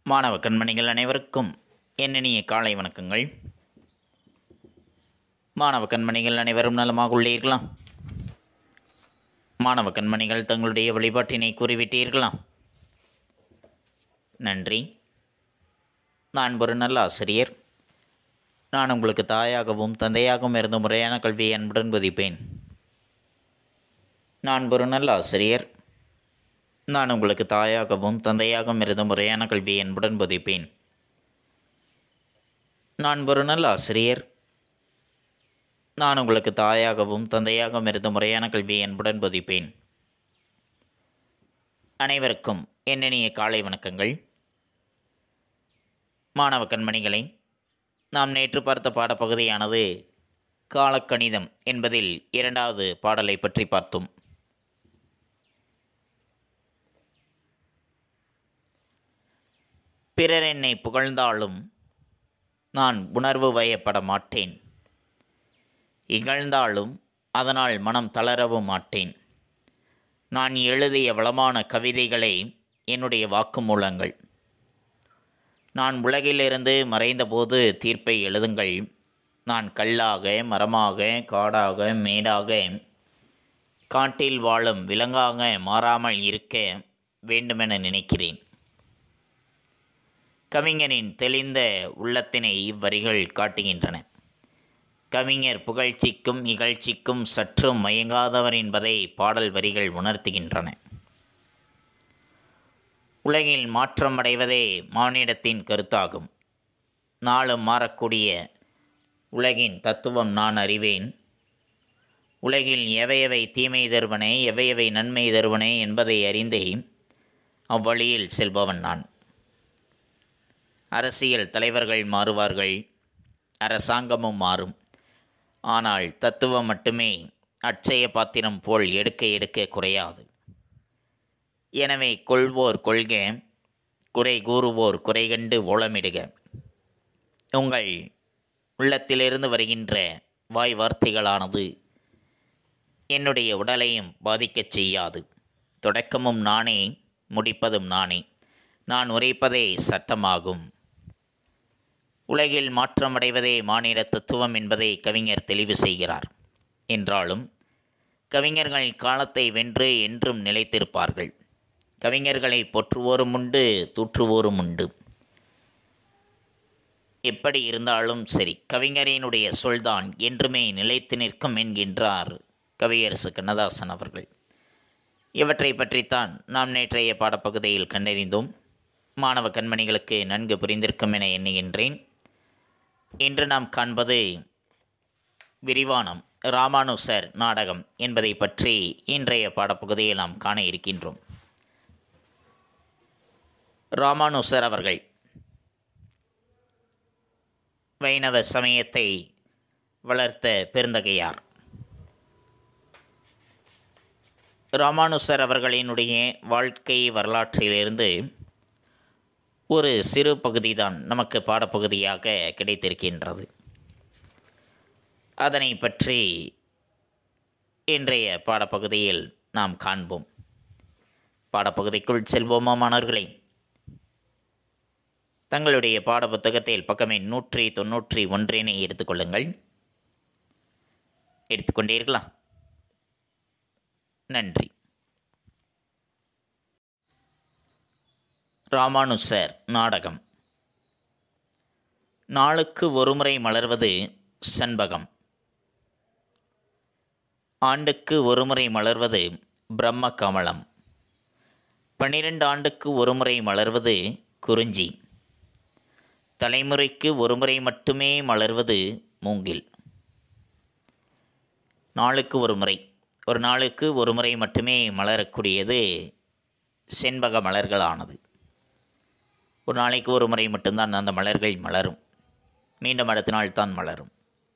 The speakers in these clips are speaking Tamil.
மாணவ கண்மணிகள் அனைவருக்கும் என்னினிய காலை வணக்கங்கள் மாணவ கண்மணிகள் அனைவரும் நலமாக உள்ளீர்களா மாணவ கண்மணிகள் தங்களுடைய வழிபாட்டினை கூறிவிட்டீர்களா நன்றி நான் ஒரு நல்ல ஆசிரியர் நான் உங்களுக்கு தாயாகவும் தந்தையாகவும் இருந்த முறையான கல்வியை அன்புடன் பதிப்பேன் நான் ஒரு நல்ல ஆசிரியர் நான் உங்களுக்கு தாயாகவும் தந்தையாகவும் இருந்த முறையான கல்வியை அன்புடன் போதிப்பேன் நான் ஒரு நல்ல ஆசிரியர் நான் உங்களுக்கு தாயாகவும் தந்தையாகவும் இருந்த முறையான கல்வியை அன்புடன் போதிப்பேன் அனைவருக்கும் என்னெனிய காலை வணக்கங்கள் மாணவ கண்மணிகளை நாம் நேற்று பார்த்த பாடப்பகுதியானது காலக்கணிதம் என்பதில் இரண்டாவது பாடலை பற்றி பார்த்தோம் பிறர் என்னை புகழ்ந்தாலும் நான் உணர்வு வயப்பட மாட்டேன் இகழ்ந்தாலும் அதனால் மனம் தளரவும் மாட்டேன் நான் எழுதிய வளமான கவிதைகளை என்னுடைய வாக்குமூலங்கள் நான் உலகிலிருந்து மறைந்தபோது தீர்ப்பை எழுதுங்கள் நான் கல்லாக மரமாக காடாக மேடாக காட்டில் வாழும் விலங்காக மாறாமல் இருக்க வேண்டுமென நினைக்கிறேன் கவிஞனின் தெளிந்த உள்ளத்தினை இவ்வரிகள் காட்டுகின்றன கவிஞர் புகழ்ச்சிக்கும் இகழ்ச்சிக்கும் சற்றும் மயங்காதவர் என்பதை பாடல் வரிகள் உணர்த்துகின்றன உலகில் மாற்றம் அடைவதே மானிடத்தின் கருத்தாகும் நாளும் மாறக்கூடிய உலகின் தத்துவம் நான் அறிவேன் உலகில் எவையவை தீமை தருவனே எவையவை நன்மை தருவனே என்பதை அறிந்தே அவ்வழியில் செல்பவன் நான் அரசியல் தலைவர்கள் மாறுவார்கள் அரசாங்கமும் மாறும் ஆனால் தத்துவம் மட்டுமே அட்சய பாத்திரம் போல் எடுக்க எடுக்க குறையாது எனவே கொள்வோர் கொள்க குறை கூறுவோர் குறை கண்டு ஓலமிடுக உங்கள் உள்ளத்திலிருந்து வருகின்ற வாய் வார்த்தைகளானது என்னுடைய உடலையும் பாதிக்கச் செய்யாது தொடக்கமும் நானே முடிப்பதும் நானே நான் உரைப்பதே சட்டமாகும் உலகில் மாற்றமடைவதே மாநில தத்துவம் என்பதை கவிஞர் தெளிவு செய்கிறார் என்றாலும் கவிஞர்கள் காலத்தை வென்று என்றும் நிலைத்திருப்பார்கள் கவிஞர்களை போற்றுவோரும் உண்டு தூற்றுவோரும் உண்டு எப்படி இருந்தாலும் சரி கவிஞரினுடைய சொல்தான் என்றுமே நிலைத்து நிற்கும் என்கின்றார் கவியரசு கண்ணதாசன் அவர்கள் இவற்றை பற்றித்தான் நாம் நேற்றைய பாடப்பகுதியில் கண்டறிந்தோம் மாணவ கண்மணிகளுக்கு நன்கு புரிந்திருக்கும் என எண்ணுகின்றேன் இன்று நாம் காண்பது விரிவானம் ராமானுசர் நாடகம் என்பதை பற்றி இன்றைய பாடப்பகுதியில் நாம் காண இருக்கின்றோம் ராமானுசர் அவர்கள் வைணவ சமயத்தை வளர்த்த பெருந்தகையார் ராமானுசர் அவர்களினுடைய வாழ்க்கை வரலாற்றிலிருந்து ஒரு சிறு பகுதி தான் நமக்கு பாடப்பகுதியாக கிடைத்திருக்கின்றது அதனை பற்றி இன்றைய பாடப்பகுதியில் நாம் காண்போம் பாடப்பகுதிக்குள் செல்வோமா மாணவர்களே தங்களுடைய பாடப்புத்தகத்தில் பக்கமே நூற்றி தொன்னூற்றி ஒன்றினை எடுத்துக்கொள்ளுங்கள் எடுத்துக்கொண்டீர்களா நன்றி ராமானுசர் நாடகம் நாளுக்கு ஒருமுறை மலர்வது சண்பகம் ஆண்டுக்கு ஒருமுறை மலர்வது பிரம்ம கமலம் பன்னிரண்டு ஆண்டுக்கு ஒருமுறை மலர்வது குறிஞ்சி தலைமுறைக்கு ஒருமுறை மட்டுமே மலர்வது மூங்கில் நாளுக்கு ஒரு முறை ஒரு நாளுக்கு ஒரு முறை மட்டுமே மலரக்கூடியது செண்பக மலர்களானது ஒரு நாளைக்கு ஒரு முறை மட்டும்தான் அந்த மலர்கள் மலரும் மீண்டும் அடுத்த நாள் தான் மலரும்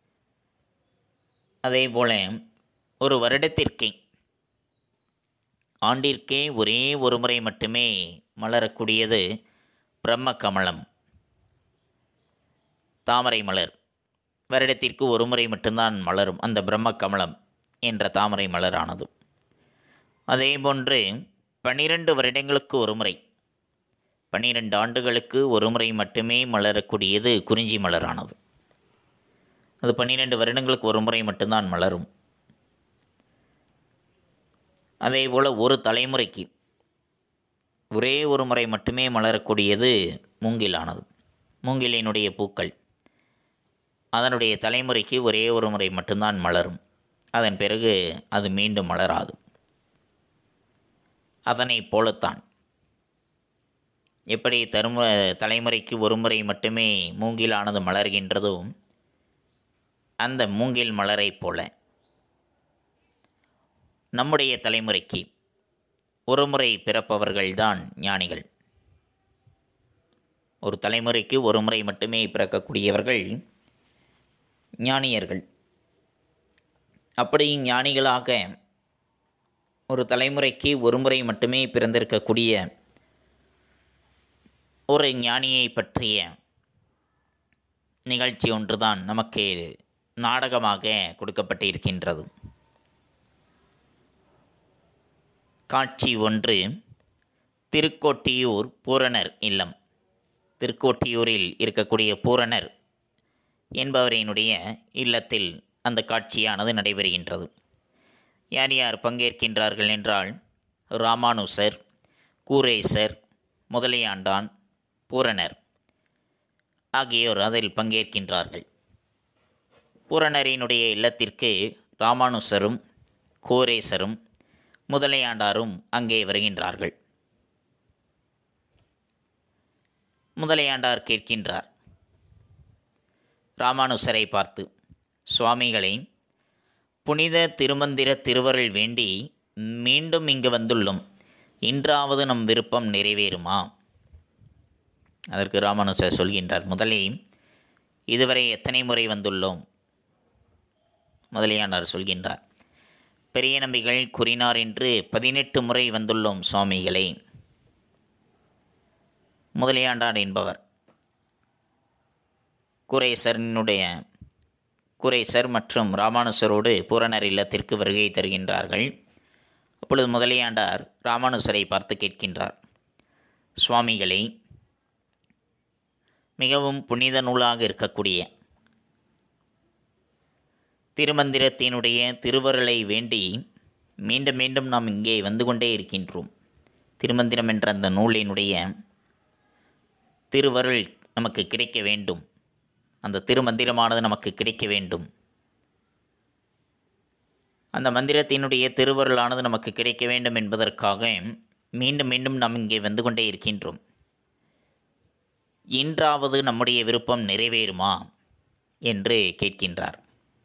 அதே போல் ஒரு வருடத்திற்கே ஆண்டிற்கே ஒரே ஒரு முறை மட்டுமே மலரக்கூடியது பிரம்ம கமலம் தாமரை மலர் வருடத்திற்கு ஒரு முறை மட்டும்தான் மலரும் அந்த பிரம்ம கமலம் என்ற தாமரை மலரானது அதேபோன்று பன்னிரண்டு வருடங்களுக்கு ஒரு முறை பன்னிரண்டு ஆண்டுகளுக்கு ஒரு முறை மட்டுமே மலரக்கூடியது குறிஞ்சி மலரானது அது பன்னிரெண்டு வருடங்களுக்கு ஒரு முறை மட்டும்தான் மலரும் அதே போல் ஒரு தலைமுறைக்கு ஒரே ஒரு முறை மட்டுமே மலரக்கூடியது மூங்கிலானது மூங்கிலினுடைய பூக்கள் அதனுடைய தலைமுறைக்கு ஒரே ஒரு முறை மட்டும்தான் மலரும் அதன் பிறகு அது மீண்டும் மலராது அதனைப் போலத்தான் எப்படி தரும தலைமுறைக்கு ஒரு முறை மட்டுமே மூங்கிலானது மலர்கின்றதோ அந்த மூங்கில் மலரைப் போல நம்முடைய தலைமுறைக்கு ஒரு முறை பிறப்பவர்கள்தான் ஞானிகள் ஒரு தலைமுறைக்கு ஒரு முறை மட்டுமே பிறக்கக்கூடியவர்கள் ஞானியர்கள் அப்படி ஞானிகளாக ஒரு தலைமுறைக்கு ஒரு முறை மட்டுமே பிறந்திருக்கக்கூடிய ஒரு ஞானியை பற்றிய நிகழ்ச்சி ஒன்றுதான் நமக்கு நாடகமாக கொடுக்கப்பட்டிருக்கின்றது காட்சி ஒன்று திருக்கோட்டியூர் பூரணர் இல்லம் திருக்கோட்டியூரில் இருக்கக்கூடிய பூரணர் என்பவரினுடைய இல்லத்தில் அந்த காட்சியானது நடைபெறுகின்றது யார் யார் பங்கேற்கின்றார்கள் என்றால் ராமானுசர் கூரேசர் முதலியாண்டான் பூரணர் ஆகியோர் அதில் பங்கேற்கின்றார்கள் பூரணரினுடைய இல்லத்திற்கு ராமானுசரும் கோரேசரும் முதலையாண்டாரும் அங்கே வருகின்றார்கள் முதலையாண்டார் கேட்கின்றார் ராமானுசரை பார்த்து சுவாமிகளை புனித திருமந்திர திருவருள் வேண்டி மீண்டும் இங்கு வந்துள்ளோம் இன்றாவது நம் விருப்பம் நிறைவேறுமா அதற்கு ராமானுசர் சொல்கின்றார் முதலே இதுவரை எத்தனை முறை வந்துள்ளோம் முதலியாண்டார் சொல்கின்றார் பெரிய நம்பிகள் கூறினார் என்று பதினெட்டு முறை வந்துள்ளோம் சுவாமிகளே முதலியாண்டார் என்பவர் குரேசரனுடைய குரேசர் மற்றும் ராமானுசரோடு பூரணர் இல்லத்திற்கு வருகை தருகின்றார்கள் அப்பொழுது முதலியாண்டார் ராமானுசரை பார்த்து கேட்கின்றார் சுவாமிகளே மிகவும் புனித நூலாக இருக்கக்கூடிய திருமந்திரத்தினுடைய திருவருளை வேண்டி மீண்டும் மீண்டும் நாம் இங்கே வந்து கொண்டே இருக்கின்றோம் திருமந்திரம் என்ற அந்த நூலினுடைய திருவருள் நமக்கு கிடைக்க வேண்டும் அந்த திருமந்திரமானது நமக்கு கிடைக்க வேண்டும் அந்த மந்திரத்தினுடைய திருவருளானது நமக்கு கிடைக்க வேண்டும் என்பதற்காக மீண்டும் மீண்டும் நாம் இங்கே வந்து கொண்டே இருக்கின்றோம் இன்றாவது நம்முடைய விருப்பம் நிறைவேறுமா என்று கேட்கின்றார்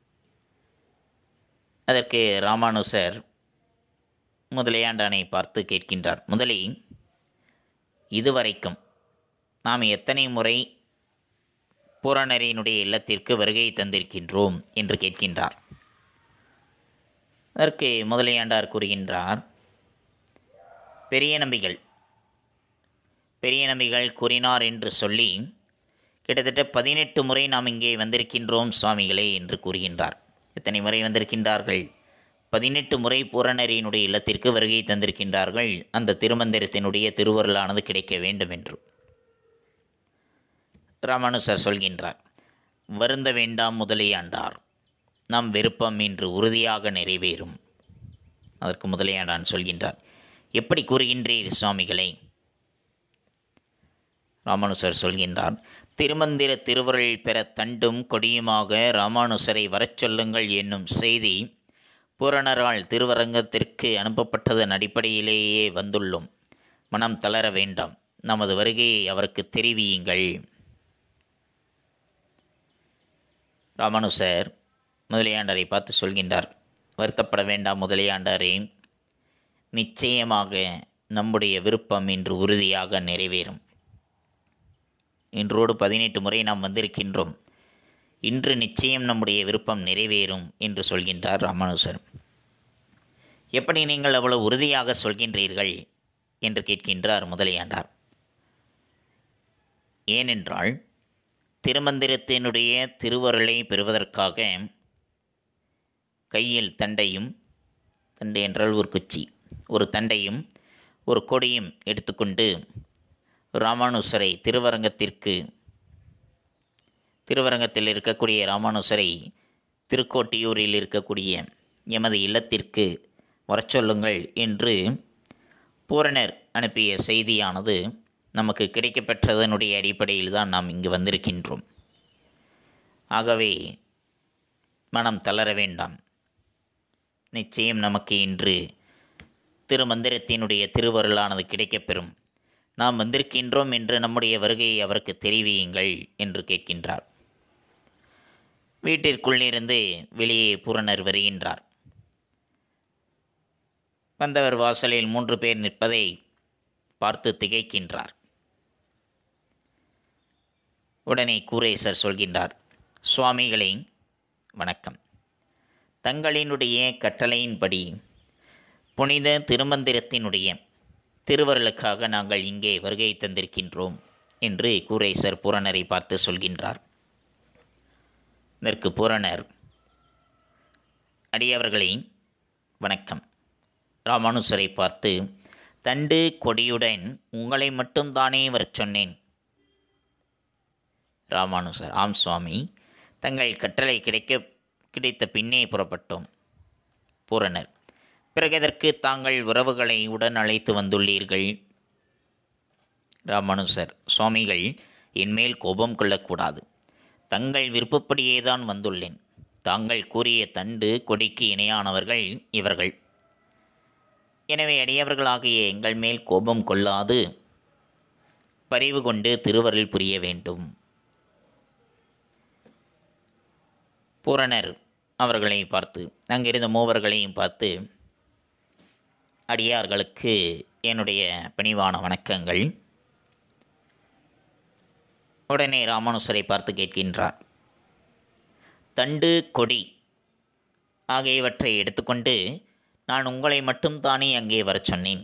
அதற்கு ராமானுசர் முதலியாண்டானை பார்த்து கேட்கின்றார் முதலி இதுவரைக்கும் நாம் எத்தனை முறை பூரணரினுடைய இல்லத்திற்கு வருகை தந்திருக்கின்றோம் என்று கேட்கின்றார் அதற்கு முதலியாண்டார் கூறுகின்றார் பெரிய நம்பிகள் பெரிய நம்பிகள் கூறினார் என்று சொல்லி கிட்டத்தட்ட பதினெட்டு முறை நாம் இங்கே வந்திருக்கின்றோம் சுவாமிகளே என்று கூறுகின்றார் எத்தனை முறை வந்திருக்கின்றார்கள் பதினெட்டு முறை பூரணரினுடைய இல்லத்திற்கு வருகை தந்திருக்கின்றார்கள் அந்த திருமந்திரத்தினுடைய திருவருளானது கிடைக்க வேண்டும் என்று ராமானுசர் சொல்கின்றார் வருந்த வேண்டாம் முதலியாண்டார் நம் விருப்பம் இன்று உறுதியாக நிறைவேறும் அதற்கு முதலியாண்டான் சொல்கின்றார் எப்படி கூறுகின்றீர் சுவாமிகளே ராமானுசர் சொல்கின்றார் திருமந்திர திருவருள் பெற தண்டும் கொடியுமாக ராமானுசரை வரச் சொல்லுங்கள் என்னும் செய்தி பூரணரால் திருவரங்கத்திற்கு அனுப்பப்பட்டதன் அடிப்படையிலேயே வந்துள்ளோம் மனம் தளர வேண்டாம் நமது வருகையை அவருக்கு தெரிவியுங்கள் ராமானுசர் முதலியாண்டரை பார்த்து சொல்கின்றார் வருத்தப்பட வேண்டாம் முதலியாண்டரே நிச்சயமாக நம்முடைய விருப்பம் இன்று உறுதியாக நிறைவேறும் இன்றோடு பதினெட்டு முறை நாம் வந்திருக்கின்றோம் இன்று நிச்சயம் நம்முடைய விருப்பம் நிறைவேறும் என்று சொல்கின்றார் ராமானுசர் எப்படி நீங்கள் அவ்வளவு உறுதியாக சொல்கின்றீர்கள் என்று கேட்கின்றார் முதலியாண்டார் ஏனென்றால் திருமந்திரத்தினுடைய திருவருளை பெறுவதற்காக கையில் தண்டையும் தண்டை என்றால் ஒரு குச்சி ஒரு தண்டையும் ஒரு கொடியும் எடுத்துக்கொண்டு ராமானுசரை திருவரங்கத்திற்கு திருவரங்கத்தில் இருக்கக்கூடிய ராமானுசரை திருக்கோட்டியூரில் இருக்கக்கூடிய எமது இல்லத்திற்கு வரச் சொல்லுங்கள் என்று பூரணர் அனுப்பிய செய்தியானது நமக்கு கிடைக்கப்பெற்றதனுடைய அடிப்படையில் தான் நாம் இங்கு வந்திருக்கின்றோம் ஆகவே மனம் தளர வேண்டாம் நிச்சயம் நமக்கு இன்று திருமந்திரத்தினுடைய திருவருளானது கிடைக்கப்பெறும் நாம் வந்திருக்கின்றோம் என்று நம்முடைய வருகையை அவருக்கு தெரிவியுங்கள் என்று கேட்கின்றார் வீட்டிற்குள்ளிருந்து வெளியே பூரணர் வருகின்றார் வந்தவர் வாசலில் மூன்று பேர் நிற்பதை பார்த்து திகைக்கின்றார் உடனே கூரேசர் சொல்கின்றார் சுவாமிகளே வணக்கம் தங்களினுடைய கட்டளையின்படி புனித திருமந்திரத்தினுடைய திருவருளுக்காக நாங்கள் இங்கே வருகை தந்திருக்கின்றோம் என்று கூரேசர் பூரணரை பார்த்து சொல்கின்றார் இதற்கு பூரணர் அடியவர்களே வணக்கம் ராமானுசரை பார்த்து தண்டு கொடியுடன் உங்களை மட்டும் தானே வரச் சொன்னேன் ராமானுசர் ஆம் சுவாமி தங்கள் கட்டளை கிடைக்க கிடைத்த பின்னே புறப்பட்டோம் பூரணர் பிறகு எதற்கு தாங்கள் உறவுகளை உடன் அழைத்து வந்துள்ளீர்கள் ராமானுசர் சுவாமிகள் என்மேல் கோபம் கொள்ளக்கூடாது தங்கள் விருப்பப்படியே தான் வந்துள்ளேன் தாங்கள் கூறிய தண்டு கொடிக்கு இணையானவர்கள் இவர்கள் எனவே அடியவர்களாகிய எங்கள் மேல் கோபம் கொள்ளாது பரிவு கொண்டு திருவருள் புரிய வேண்டும் பூரணர் அவர்களை பார்த்து அங்கிருந்த மூவர்களையும் பார்த்து அடியார்களுக்கு என்னுடைய பணிவான வணக்கங்கள் உடனே ராமானுசரை பார்த்து கேட்கின்றார் தண்டு கொடி ஆகியவற்றை எடுத்துக்கொண்டு நான் உங்களை மட்டும் தானே அங்கே வரச் சொன்னேன்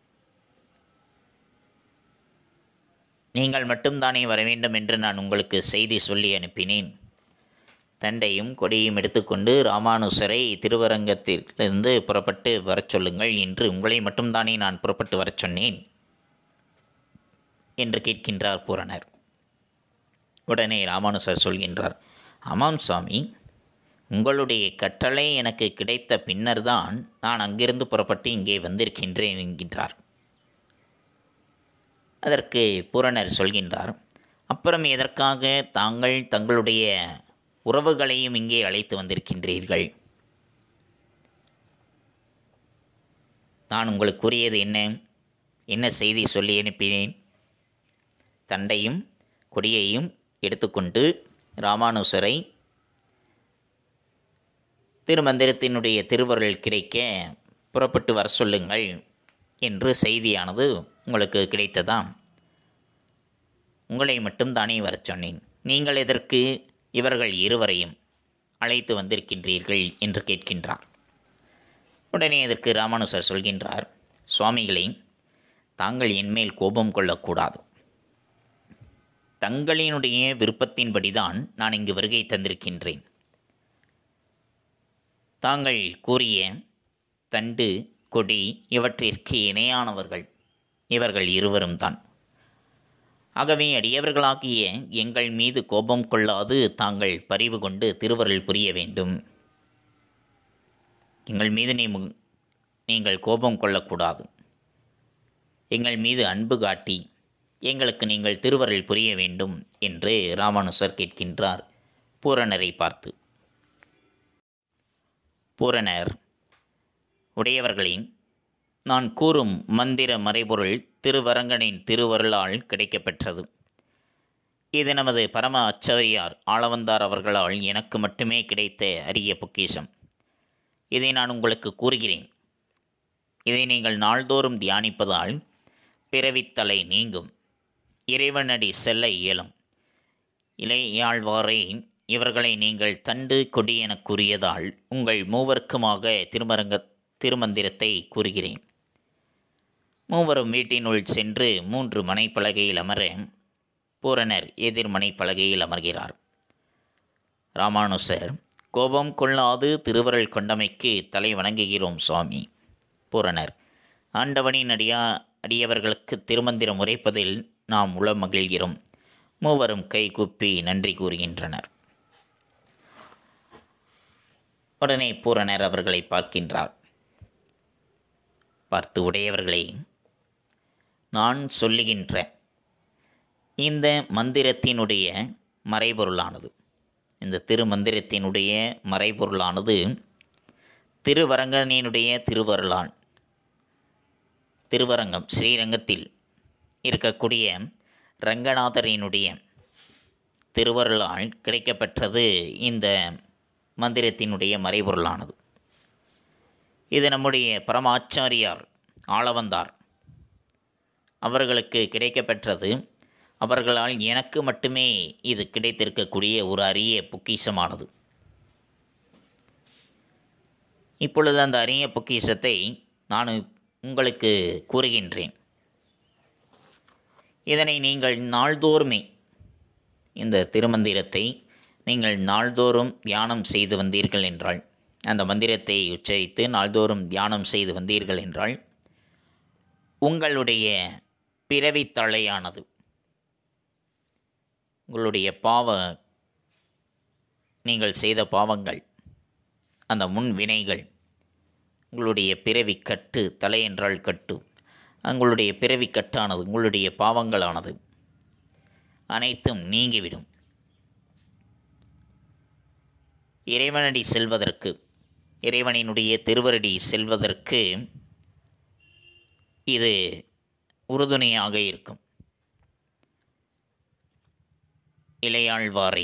நீங்கள் மட்டும்தானே வர வேண்டும் என்று நான் உங்களுக்கு செய்தி சொல்லி அனுப்பினேன் தண்டையும் கொடியும் எடுத்துக்கொண்டு ராமானுசரை திருவரங்கத்திலிருந்து புறப்பட்டு வரச் சொல்லுங்கள் என்று உங்களை மட்டும்தானே நான் புறப்பட்டு வரச் சொன்னேன் என்று கேட்கின்றார் பூரணர் உடனே ராமானுசர் சொல்கின்றார் ஆமாம் சுவாமி உங்களுடைய கட்டளை எனக்கு கிடைத்த பின்னர்தான் நான் அங்கிருந்து புறப்பட்டு இங்கே வந்திருக்கின்றேன் என்கின்றார் அதற்கு பூரணர் சொல்கின்றார் அப்புறம் எதற்காக தாங்கள் தங்களுடைய உறவுகளையும் இங்கே அழைத்து வந்திருக்கின்றீர்கள் நான் உங்களுக்கு கூறியது என்ன என்ன செய்தி சொல்லி அனுப்பினேன் தண்டையும் கொடியையும் எடுத்துக்கொண்டு ராமானுசரை திருமந்திரத்தினுடைய திருவருள் கிடைக்க புறப்பட்டு வர சொல்லுங்கள் என்று செய்தியானது உங்களுக்கு கிடைத்ததாம் உங்களை மட்டும் தானே வரச் சொன்னேன் நீங்கள் எதற்கு இவர்கள் இருவரையும் அழைத்து வந்திருக்கின்றீர்கள் என்று கேட்கின்றார் உடனே இதற்கு ராமானுசர் சொல்கின்றார் சுவாமிகளே தாங்கள் என்மேல் கோபம் கொள்ளக்கூடாது தங்களினுடைய விருப்பத்தின்படிதான் நான் இங்கு வருகை தந்திருக்கின்றேன் தாங்கள் கூறிய தண்டு கொடி இவற்றிற்கு இணையானவர்கள் இவர்கள் இருவரும் தான் ஆகவே அடியவர்களாகிய எங்கள் மீது கோபம் கொள்ளாது தாங்கள் பரிவு கொண்டு திருவருள் புரிய வேண்டும் எங்கள் மீது நீ மு- நீங்கள் கோபம் கொள்ளக்கூடாது எங்கள் மீது அன்பு காட்டி எங்களுக்கு நீங்கள் திருவருள் புரிய வேண்டும் என்று ராமானுசர் கேட்கின்றார் பூரணரை பார்த்து பூரணர் உடையவர்களின் நான் கூறும் மந்திர மறைபொருள் திருவரங்கனின் திருவருளால் கிடைக்கப்பெற்றது இது நமது பரம அச்சரியார் ஆளவந்தார் அவர்களால் எனக்கு மட்டுமே கிடைத்த அரிய பொக்கிஷம் இதை நான் உங்களுக்கு கூறுகிறேன் இதை நீங்கள் நாள்தோறும் தியானிப்பதால் பிறவித்தலை நீங்கும் இறைவனடி செல்ல இயலும் இளையாழ்வாரை இவர்களை நீங்கள் தண்டு கொடி எனக் கூறியதால் உங்கள் மூவர்க்குமாக திருமரங்க திருமந்திரத்தை கூறுகிறேன் மூவரும் வீட்டினுள் சென்று மூன்று மனைப்பலகையில் அமர பூரணர் எதிர் மனைப்பலகையில் அமர்கிறார் ராமானுசர் கோபம் கொள்ளாது திருவருள் கொண்டமைக்கு தலை வணங்குகிறோம் சுவாமி பூரணர் ஆண்டவனின் அடியா அடியவர்களுக்கு திருமந்திரம் உரைப்பதில் நாம் உளமகிழ்கிறோம் மூவரும் கைகூப்பி நன்றி கூறுகின்றனர் உடனே பூரணர் அவர்களை பார்க்கின்றார் பார்த்து உடையவர்களே நான் சொல்லுகின்ற இந்த மந்திரத்தினுடைய மறைபொருளானது இந்த திருமந்திரத்தினுடைய மறைபொருளானது திருவரங்கனினுடைய திருவருளான் திருவரங்கம் ஸ்ரீரங்கத்தில் இருக்கக்கூடிய ரங்கநாதரினுடைய திருவருளால் கிடைக்கப்பெற்றது இந்த மந்திரத்தினுடைய மறைபொருளானது இது நம்முடைய பரமாச்சாரியார் ஆளவந்தார் அவர்களுக்கு கிடைக்கப்பெற்றது அவர்களால் எனக்கு மட்டுமே இது கிடைத்திருக்கக்கூடிய ஒரு அரிய பொக்கிஷமானது இப்பொழுது அந்த அரிய பொக்கிஷத்தை நான் உங்களுக்கு கூறுகின்றேன் இதனை நீங்கள் நாள்தோறுமே இந்த திருமந்திரத்தை நீங்கள் நாள்தோறும் தியானம் செய்து வந்தீர்கள் என்றால் அந்த மந்திரத்தை உச்சரித்து நாள்தோறும் தியானம் செய்து வந்தீர்கள் என்றால் உங்களுடைய பிறவித் தலையானது உங்களுடைய பாவ நீங்கள் செய்த பாவங்கள் அந்த முன் வினைகள் உங்களுடைய பிறவி கட்டு தலை என்றால் கட்டு உங்களுடைய பிறவி கட்டானது உங்களுடைய பாவங்களானது அனைத்தும் நீங்கிவிடும் இறைவனடி செல்வதற்கு இறைவனினுடைய திருவரடி செல்வதற்கு இது உறுதுணையாக இருக்கும் இளையாழ்வாரை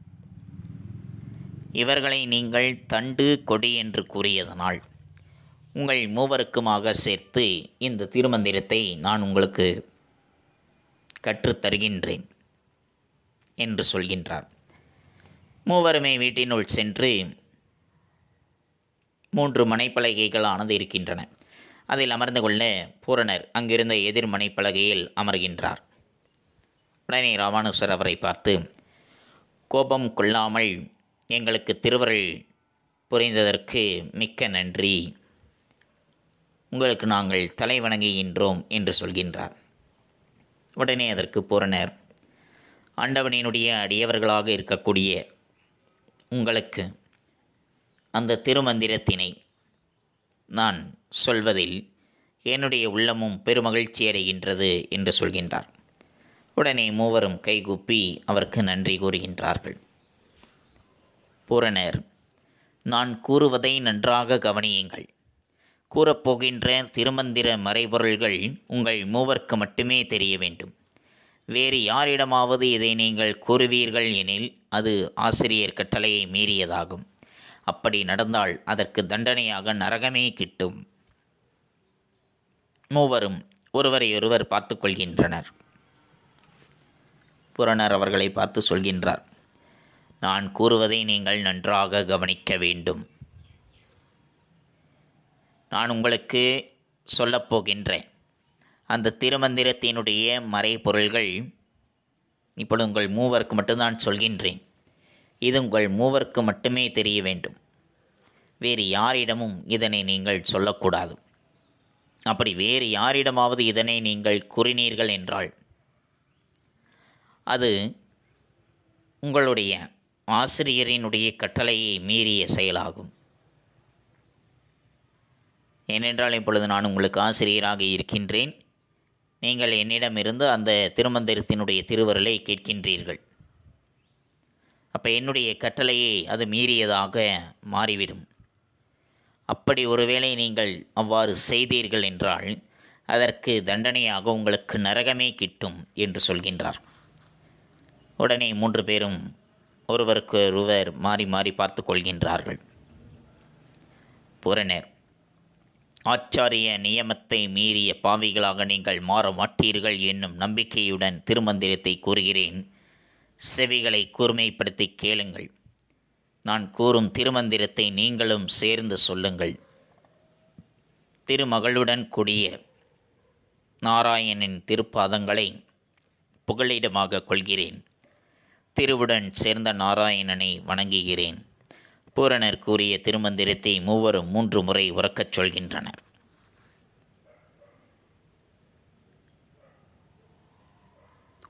இவர்களை நீங்கள் தண்டு கொடி என்று கூறியதனால் உங்கள் மூவருக்குமாக சேர்த்து இந்த திருமந்திரத்தை நான் உங்களுக்கு கற்றுத் தருகின்றேன் என்று சொல்கின்றார் மூவருமே வீட்டினுள் சென்று மூன்று மனைப்பலகைகளானது இருக்கின்றன அதில் அமர்ந்து கொள்ள பூரணர் அங்கிருந்த எதிர் மனைப்பலகையில் அமர்கின்றார் உடனே ராமானுசர் அவரை பார்த்து கோபம் கொள்ளாமல் எங்களுக்கு திருவருள் புரிந்ததற்கு மிக்க நன்றி உங்களுக்கு நாங்கள் தலை வணங்குகின்றோம் என்று சொல்கின்றார் உடனே அதற்கு பூரணர் ஆண்டவனினுடைய அடியவர்களாக இருக்கக்கூடிய உங்களுக்கு அந்த திருமந்திரத்தினை நான் சொல்வதில் என்னுடைய உள்ளமும் பெருமகிழ்ச்சி அடைகின்றது என்று சொல்கின்றார் உடனே மூவரும் கைகூப்பி அவருக்கு நன்றி கூறுகின்றார்கள் பூரணர் நான் கூறுவதை நன்றாக கவனியுங்கள் கூறப்போகின்ற திருமந்திர மறைபொருள்கள் உங்கள் மூவர்க்கு மட்டுமே தெரிய வேண்டும் வேறு யாரிடமாவது இதை நீங்கள் கூறுவீர்கள் எனில் அது ஆசிரியர் கட்டளையை மீறியதாகும் அப்படி நடந்தால் அதற்கு தண்டனையாக நரகமே கிட்டும் மூவரும் ஒருவரையொருவர் பார்த்து கொள்கின்றனர் புறனர் அவர்களை பார்த்து சொல்கின்றார் நான் கூறுவதை நீங்கள் நன்றாக கவனிக்க வேண்டும் நான் உங்களுக்கு சொல்லப்போகின்றேன் அந்த திருமந்திரத்தினுடைய மறைபொருள்கள் இப்பொழுது உங்கள் மூவருக்கு மட்டும்தான் சொல்கின்றேன் இது உங்கள் மூவருக்கு மட்டுமே தெரிய வேண்டும் வேறு யாரிடமும் இதனை நீங்கள் சொல்லக்கூடாது அப்படி வேறு யாரிடமாவது இதனை நீங்கள் கூறினீர்கள் என்றால் அது உங்களுடைய ஆசிரியரினுடைய கட்டளையை மீறிய செயலாகும் ஏனென்றால் இப்பொழுது நான் உங்களுக்கு ஆசிரியராக இருக்கின்றேன் நீங்கள் என்னிடமிருந்து அந்த திருமந்திரத்தினுடைய திருவருளை கேட்கின்றீர்கள் அப்போ என்னுடைய கட்டளையை அது மீறியதாக மாறிவிடும் அப்படி ஒருவேளை நீங்கள் அவ்வாறு செய்தீர்கள் என்றால் அதற்கு தண்டனையாக உங்களுக்கு நரகமே கிட்டும் என்று சொல்கின்றார் உடனே மூன்று பேரும் ஒருவருக்கு ஒருவர் மாறி மாறி பார்த்து கொள்கின்றார்கள் பூரணர் ஆச்சாரிய நியமத்தை மீறிய பாவிகளாக நீங்கள் மாற மாட்டீர்கள் என்னும் நம்பிக்கையுடன் திருமந்திரத்தை கூறுகிறேன் செவிகளை கூர்மைப்படுத்தி கேளுங்கள் நான் கூறும் திருமந்திரத்தை நீங்களும் சேர்ந்து சொல்லுங்கள் திருமகளுடன் கூடிய நாராயணனின் திருப்பாதங்களை புகலிடமாக கொள்கிறேன் திருவுடன் சேர்ந்த நாராயணனை வணங்குகிறேன் பூரணர் கூறிய திருமந்திரத்தை மூவரும் மூன்று முறை உறக்கச் சொல்கின்றனர்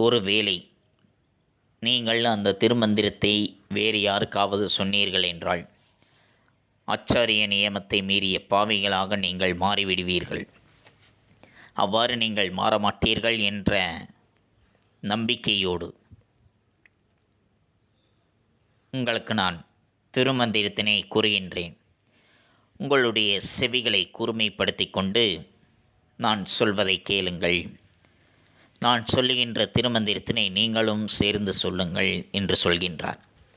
ஒருவேளை நீங்கள் அந்த திருமந்திரத்தை வேறு யாருக்காவது சொன்னீர்கள் என்றால் ஆச்சாரிய நியமத்தை மீறிய பாவிகளாக நீங்கள் மாறிவிடுவீர்கள் அவ்வாறு நீங்கள் மாறமாட்டீர்கள் என்ற நம்பிக்கையோடு உங்களுக்கு நான் திருமந்திரத்தினை கூறுகின்றேன் உங்களுடைய செவிகளை கூர்மைப்படுத்தி கொண்டு நான் சொல்வதை கேளுங்கள் நான் சொல்லுகின்ற திருமந்திரத்தினை நீங்களும் சேர்ந்து சொல்லுங்கள் என்று சொல்கின்றார்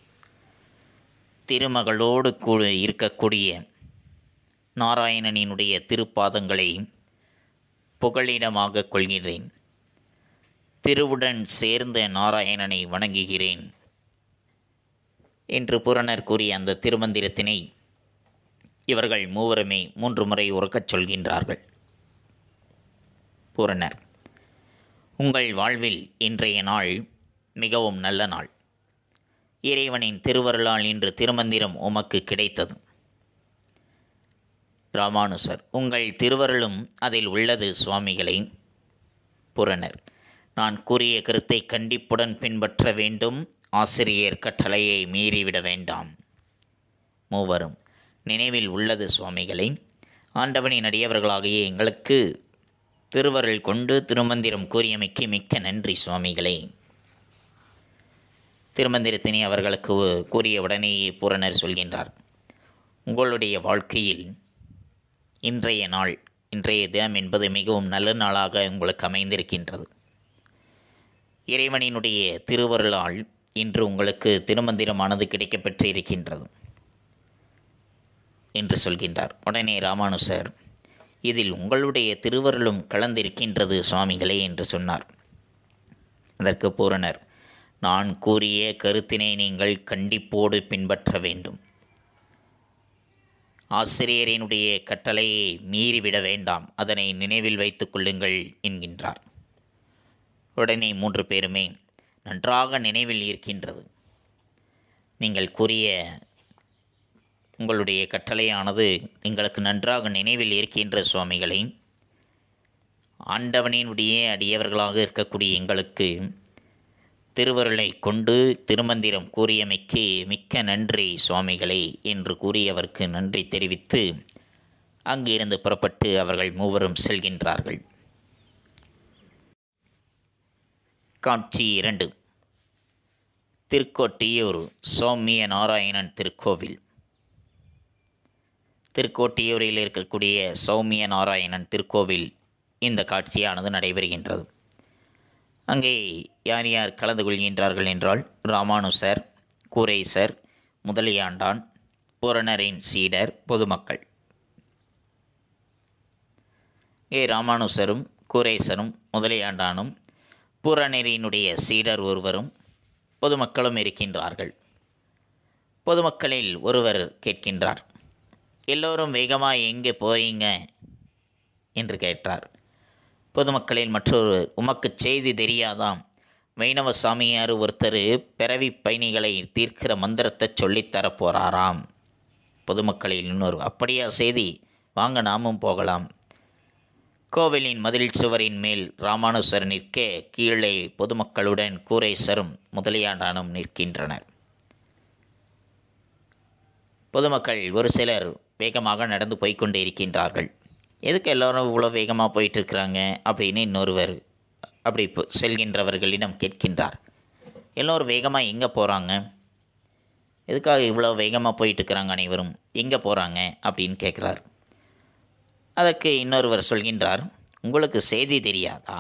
திருமகளோடு கூ இருக்கக்கூடிய நாராயணனினுடைய திருப்பாதங்களை புகழிடமாக கொள்கிறேன் திருவுடன் சேர்ந்த நாராயணனை வணங்குகிறேன் என்று புரணர் கூறிய அந்த திருமந்திரத்தினை இவர்கள் மூவருமே மூன்று முறை உறக்கச் சொல்கின்றார்கள் பூரணர் உங்கள் வாழ்வில் இன்றைய நாள் மிகவும் நல்ல நாள் இறைவனின் திருவருளால் இன்று திருமந்திரம் உமக்கு கிடைத்தது ராமானுசர் உங்கள் திருவருளும் அதில் உள்ளது சுவாமிகளை புரணர் நான் கூறிய கருத்தை கண்டிப்புடன் பின்பற்ற வேண்டும் ஆசிரியர் கட்டளையை மீறிவிட வேண்டாம் மூவரும் நினைவில் உள்ளது சுவாமிகளை ஆண்டவனின் அடியவர்களாகிய எங்களுக்கு திருவருள் கொண்டு திருமந்திரம் கூறியமைக்கு மிக்க நன்றி சுவாமிகளே திருமந்திரத்தினை அவர்களுக்கு கூறிய உடனேயே பூரணர் சொல்கின்றார் உங்களுடைய வாழ்க்கையில் இன்றைய நாள் இன்றைய தினம் என்பது மிகவும் நல்ல நாளாக உங்களுக்கு அமைந்திருக்கின்றது இறைவனினுடைய திருவருளால் இன்று உங்களுக்கு திருமந்திரமானது கிடைக்கப்பெற்று இருக்கின்றது என்று சொல்கின்றார் உடனே ராமானுசர் இதில் உங்களுடைய திருவருளும் கலந்திருக்கின்றது சுவாமிகளே என்று சொன்னார் அதற்கு பூரணர் நான் கூறிய கருத்தினை நீங்கள் கண்டிப்போடு பின்பற்ற வேண்டும் ஆசிரியரினுடைய கட்டளையை மீறிவிட வேண்டாம் அதனை நினைவில் வைத்துக் கொள்ளுங்கள் என்கின்றார் உடனே மூன்று பேருமே நன்றாக நினைவில் இருக்கின்றது நீங்கள் கூறிய உங்களுடைய கட்டளையானது எங்களுக்கு நன்றாக நினைவில் இருக்கின்ற சுவாமிகளை ஆண்டவனினுடைய அடியவர்களாக இருக்கக்கூடிய எங்களுக்கு திருவருளை கொண்டு திருமந்திரம் கூறியமைக்கு மிக்க நன்றி சுவாமிகளே என்று கூறி அவருக்கு நன்றி தெரிவித்து அங்கிருந்து புறப்பட்டு அவர்கள் மூவரும் செல்கின்றார்கள் காட்சி இரண்டு திருக்கோட்டியூர் சௌமிய நாராயணன் திருக்கோவில் திருக்கோட்டியூரில் இருக்கக்கூடிய சௌமிய நாராயணன் திருக்கோவில் இந்த காட்சியானது நடைபெறுகின்றது அங்கே யார் யார் கலந்து கொள்கின்றார்கள் என்றால் ராமானுசர் கூரேசர் முதலியாண்டான் பூரணரின் சீடர் பொதுமக்கள் ஏ ராமானுசரும் கூரேசரும் முதலியாண்டானும் பூரணரினுடைய சீடர் ஒருவரும் பொதுமக்களும் இருக்கின்றார்கள் பொதுமக்களில் ஒருவர் கேட்கின்றார் எல்லோரும் வேகமாக எங்கே போறீங்க என்று கேட்டார் பொதுமக்களில் மற்றொரு உமக்கு செய்தி தெரியாதாம் வைணவ சாமியார் ஒருத்தர் பிறவி பயணிகளை தீர்க்கிற மந்திரத்தை சொல்லித்தரப் போகிறாராம் பொதுமக்களில் இன்னொரு அப்படியா செய்தி வாங்க நாமும் போகலாம் கோவிலின் மதில் சுவரின் மேல் ராமானுசர் நிற்க கீழே பொதுமக்களுடன் கூரேசரும் முதலியாண்டானும் நிற்கின்றனர் பொதுமக்கள் ஒரு சிலர் வேகமாக நடந்து போய்க்கொண்டே இருக்கின்றார்கள் எதுக்கு எல்லோரும் இவ்வளோ வேகமாக போயிட்டுருக்குறாங்க அப்படின்னு இன்னொருவர் அப்படி இப்போ செல்கின்றவர்களிடம் கேட்கின்றார் எல்லோரும் வேகமாக எங்கே போகிறாங்க எதுக்காக இவ்வளோ வேகமாக போயிட்டுருக்குறாங்க அனைவரும் எங்கே போகிறாங்க அப்படின்னு கேட்குறார் அதற்கு இன்னொருவர் சொல்கின்றார் உங்களுக்கு செய்தி தெரியாதா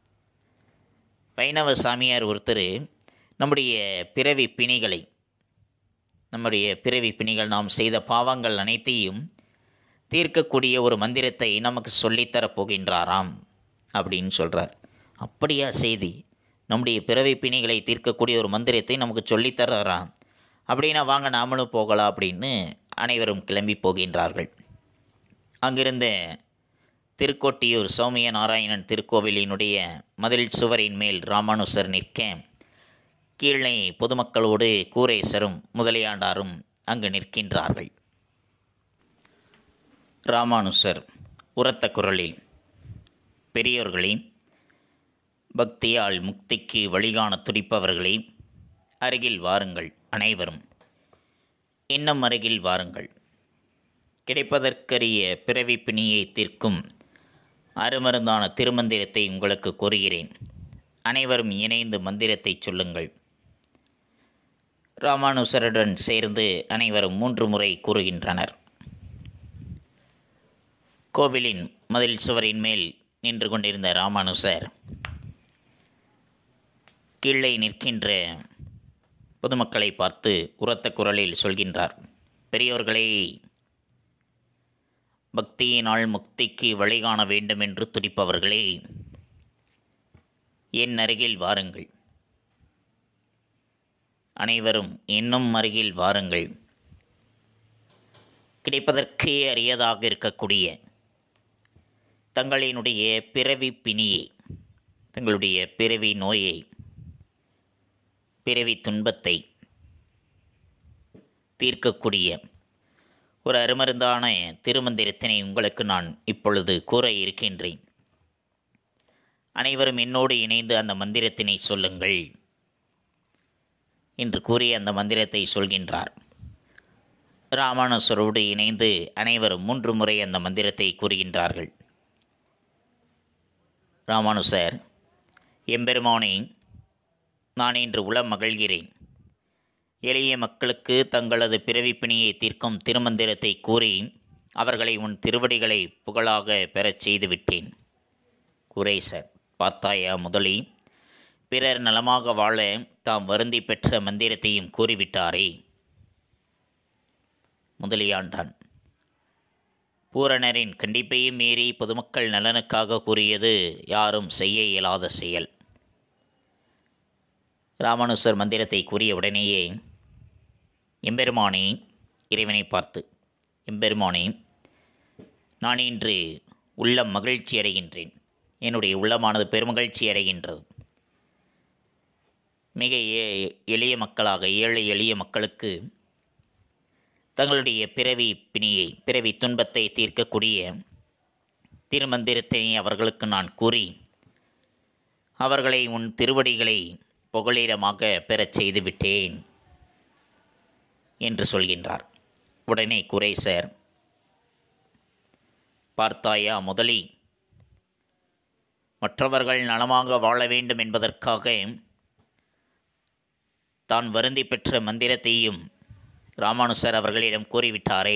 வைணவ சாமியார் ஒருத்தர் நம்முடைய பிறவி பிணிகளை நம்முடைய பிறவி பிணிகள் நாம் செய்த பாவங்கள் அனைத்தையும் தீர்க்கக்கூடிய ஒரு மந்திரத்தை நமக்கு சொல்லித்தரப் போகின்றாராம் அப்படின்னு சொல்கிறார் அப்படியா செய்தி நம்முடைய பிறவி பிணிகளை தீர்க்கக்கூடிய ஒரு மந்திரத்தை நமக்கு சொல்லித்தராராம் அப்படின்னா வாங்க நாமளும் போகலாம் அப்படின்னு அனைவரும் கிளம்பி போகின்றார்கள் அங்கிருந்த திருக்கோட்டியூர் சௌமிய நாராயணன் திருக்கோவிலினுடைய மதில் சுவரின் மேல் ராமானுசர் நிற்க கீழே பொதுமக்களோடு கூரேசரும் முதலியாண்டாரும் அங்கு நிற்கின்றார்கள் ராமானுசர் உரத்த குரலில் பெரியோர்களே பக்தியால் முக்திக்கு வழிகாண துடிப்பவர்களே அருகில் வாருங்கள் அனைவரும் இன்னும் அருகில் வாருங்கள் கிடைப்பதற்கரிய பிறவி பிணியை தீர்க்கும் அருமருந்தான திருமந்திரத்தை உங்களுக்கு கூறுகிறேன் அனைவரும் இணைந்து மந்திரத்தை சொல்லுங்கள் ராமானுசருடன் சேர்ந்து அனைவரும் மூன்று முறை கூறுகின்றனர் கோவிலின் மதில் சுவரின் மேல் நின்று கொண்டிருந்த ராமானுசர் கீழே நிற்கின்ற பொதுமக்களை பார்த்து உரத்த குரலில் சொல்கின்றார் பெரியவர்களே பக்தியினால் முக்திக்கு வழிகாண வேண்டும் என்று துடிப்பவர்களே என் அருகில் வாருங்கள் அனைவரும் இன்னும் அருகில் வாருங்கள் கிடைப்பதற்கே அரியதாக இருக்கக்கூடிய தங்களினுடைய பிறவி பிணியை தங்களுடைய பிறவி நோயை பிறவி துன்பத்தை தீர்க்கக்கூடிய ஒரு அருமருந்தான திருமந்திரத்தினை உங்களுக்கு நான் இப்பொழுது கூற இருக்கின்றேன் அனைவரும் என்னோடு இணைந்து அந்த மந்திரத்தினை சொல்லுங்கள் என்று கூறி அந்த மந்திரத்தை சொல்கின்றார் ராமானுசரோடு இணைந்து அனைவரும் மூன்று முறை அந்த மந்திரத்தை கூறுகின்றார்கள் ராமானுசர் எம்பெருமானே நான் இன்று உள மகிழ்கிறேன் எளிய மக்களுக்கு தங்களது பிறவிப்பிணியை தீர்க்கும் திருமந்திரத்தை கூறி அவர்களை உன் திருவடிகளை புகழாக பெறச் செய்துவிட்டேன் குரேசர் பார்த்தாயா முதலி பிறர் நலமாக வாழ தாம் வருந்தி பெற்ற மந்திரத்தையும் கூறிவிட்டாரே முதலியாண்டான் பூரணரின் கண்டிப்பையும் மீறி பொதுமக்கள் நலனுக்காக கூறியது யாரும் செய்ய இயலாத செயல் ராமானுசர் மந்திரத்தை கூறிய உடனேயே எம்பெருமானே இறைவனை பார்த்து எம்பெருமானே நான் இன்று உள்ளம் மகிழ்ச்சி அடைகின்றேன் என்னுடைய உள்ளமானது பெருமகிழ்ச்சி அடைகின்றது மிக ஏ- எளிய மக்களாக ஏழை எளிய மக்களுக்கு தங்களுடைய பிறவி பிணியை பிறவி துன்பத்தை தீர்க்கக்கூடிய திருமந்திரத்தை அவர்களுக்கு நான் கூறி அவர்களை உன் திருவடிகளை புகலிடமாக பெறச் செய்து விட்டேன் என்று சொல்கின்றார் உடனே குரேசர் பார்த்தாயா முதலி மற்றவர்கள் நலமாக வாழ வேண்டும் என்பதற்காக தான் வருந்தி பெற்ற மந்திரத்தையும் ராமானுசர் அவர்களிடம் கூறிவிட்டாரே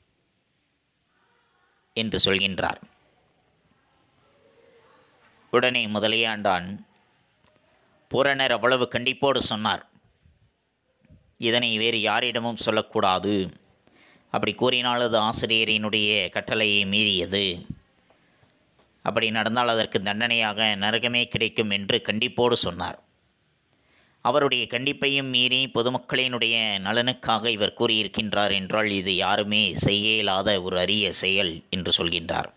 என்று சொல்கின்றார் உடனே முதலியாண்டான் பூரணர் அவ்வளவு கண்டிப்போடு சொன்னார் இதனை வேறு யாரிடமும் சொல்லக்கூடாது அப்படி கூறினால் அது ஆசிரியரினுடைய கட்டளையை மீறியது அப்படி நடந்தால் அதற்கு தண்டனையாக நரகமே கிடைக்கும் என்று கண்டிப்போடு சொன்னார் அவருடைய கண்டிப்பையும் மீறி பொதுமக்களினுடைய நலனுக்காக இவர் கூறியிருக்கின்றார் என்றால் இது யாருமே செய்ய இயலாத ஒரு அரிய செயல் என்று சொல்கின்றார்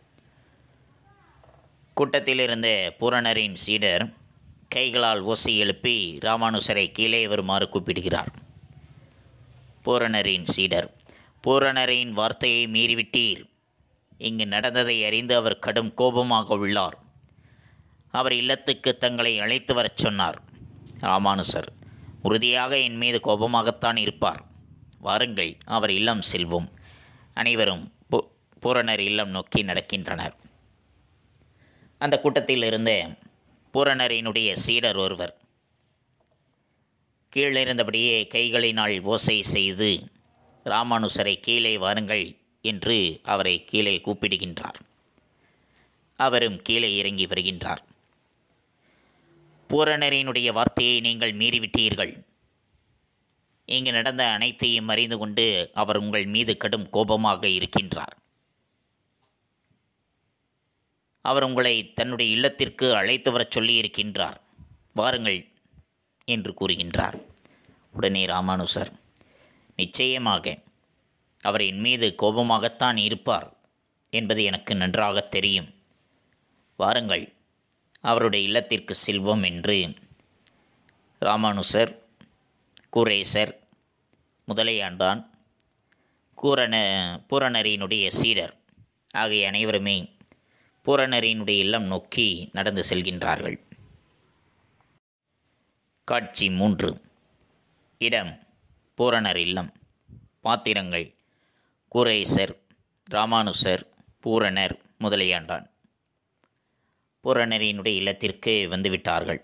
கூட்டத்தில் இருந்த பூரணரின் சீடர் கைகளால் ஓசை எழுப்பி ராமானுசரை கீழே வருமாறு கூப்பிடுகிறார் பூரணரின் சீடர் பூரணரின் வார்த்தையை மீறிவிட்டீர் இங்கு நடந்ததை அறிந்து அவர் கடும் கோபமாக உள்ளார் அவர் இல்லத்துக்கு தங்களை அழைத்து வரச் சொன்னார் ராமானுசர் உறுதியாக என் மீது கோபமாகத்தான் இருப்பார் வாருங்கள் அவர் இல்லம் செல்வோம் அனைவரும் பூ- பூரணர் இல்லம் நோக்கி நடக்கின்றனர் அந்த கூட்டத்தில் இருந்த பூரணரினுடைய சீடர் ஒருவர் கீழிருந்தபடியே கைகளினால் ஓசை செய்து ராமானுசரை கீழே வாருங்கள் என்று அவரை கீழே கூப்பிடுகின்றார் அவரும் கீழே இறங்கி வருகின்றார் பூரணரினுடைய வார்த்தையை நீங்கள் மீறிவிட்டீர்கள் இங்கு நடந்த அனைத்தையும் அறிந்து கொண்டு அவர் உங்கள் மீது கடும் கோபமாக இருக்கின்றார் அவர் உங்களை தன்னுடைய இல்லத்திற்கு அழைத்து வரச் சொல்லியிருக்கின்றார் வாருங்கள் என்று கூறுகின்றார் உடனே ராமானுசர் நிச்சயமாக அவர் என் மீது கோபமாகத்தான் இருப்பார் என்பது எனக்கு நன்றாக தெரியும் வாருங்கள் அவருடைய இல்லத்திற்கு செல்வோம் என்று ராமானுசர் கூரேசர் முதலையாண்டான் கூரண பூரணரினுடைய சீடர் ஆகிய அனைவருமே பூரணரினுடைய இல்லம் நோக்கி நடந்து செல்கின்றார்கள் காட்சி மூன்று இடம் பூரணர் இல்லம் பாத்திரங்கள் குரேசர் ராமானுசர் பூரணர் முதலியாண்டான் பூரணரினுடைய இல்லத்திற்கு வந்துவிட்டார்கள்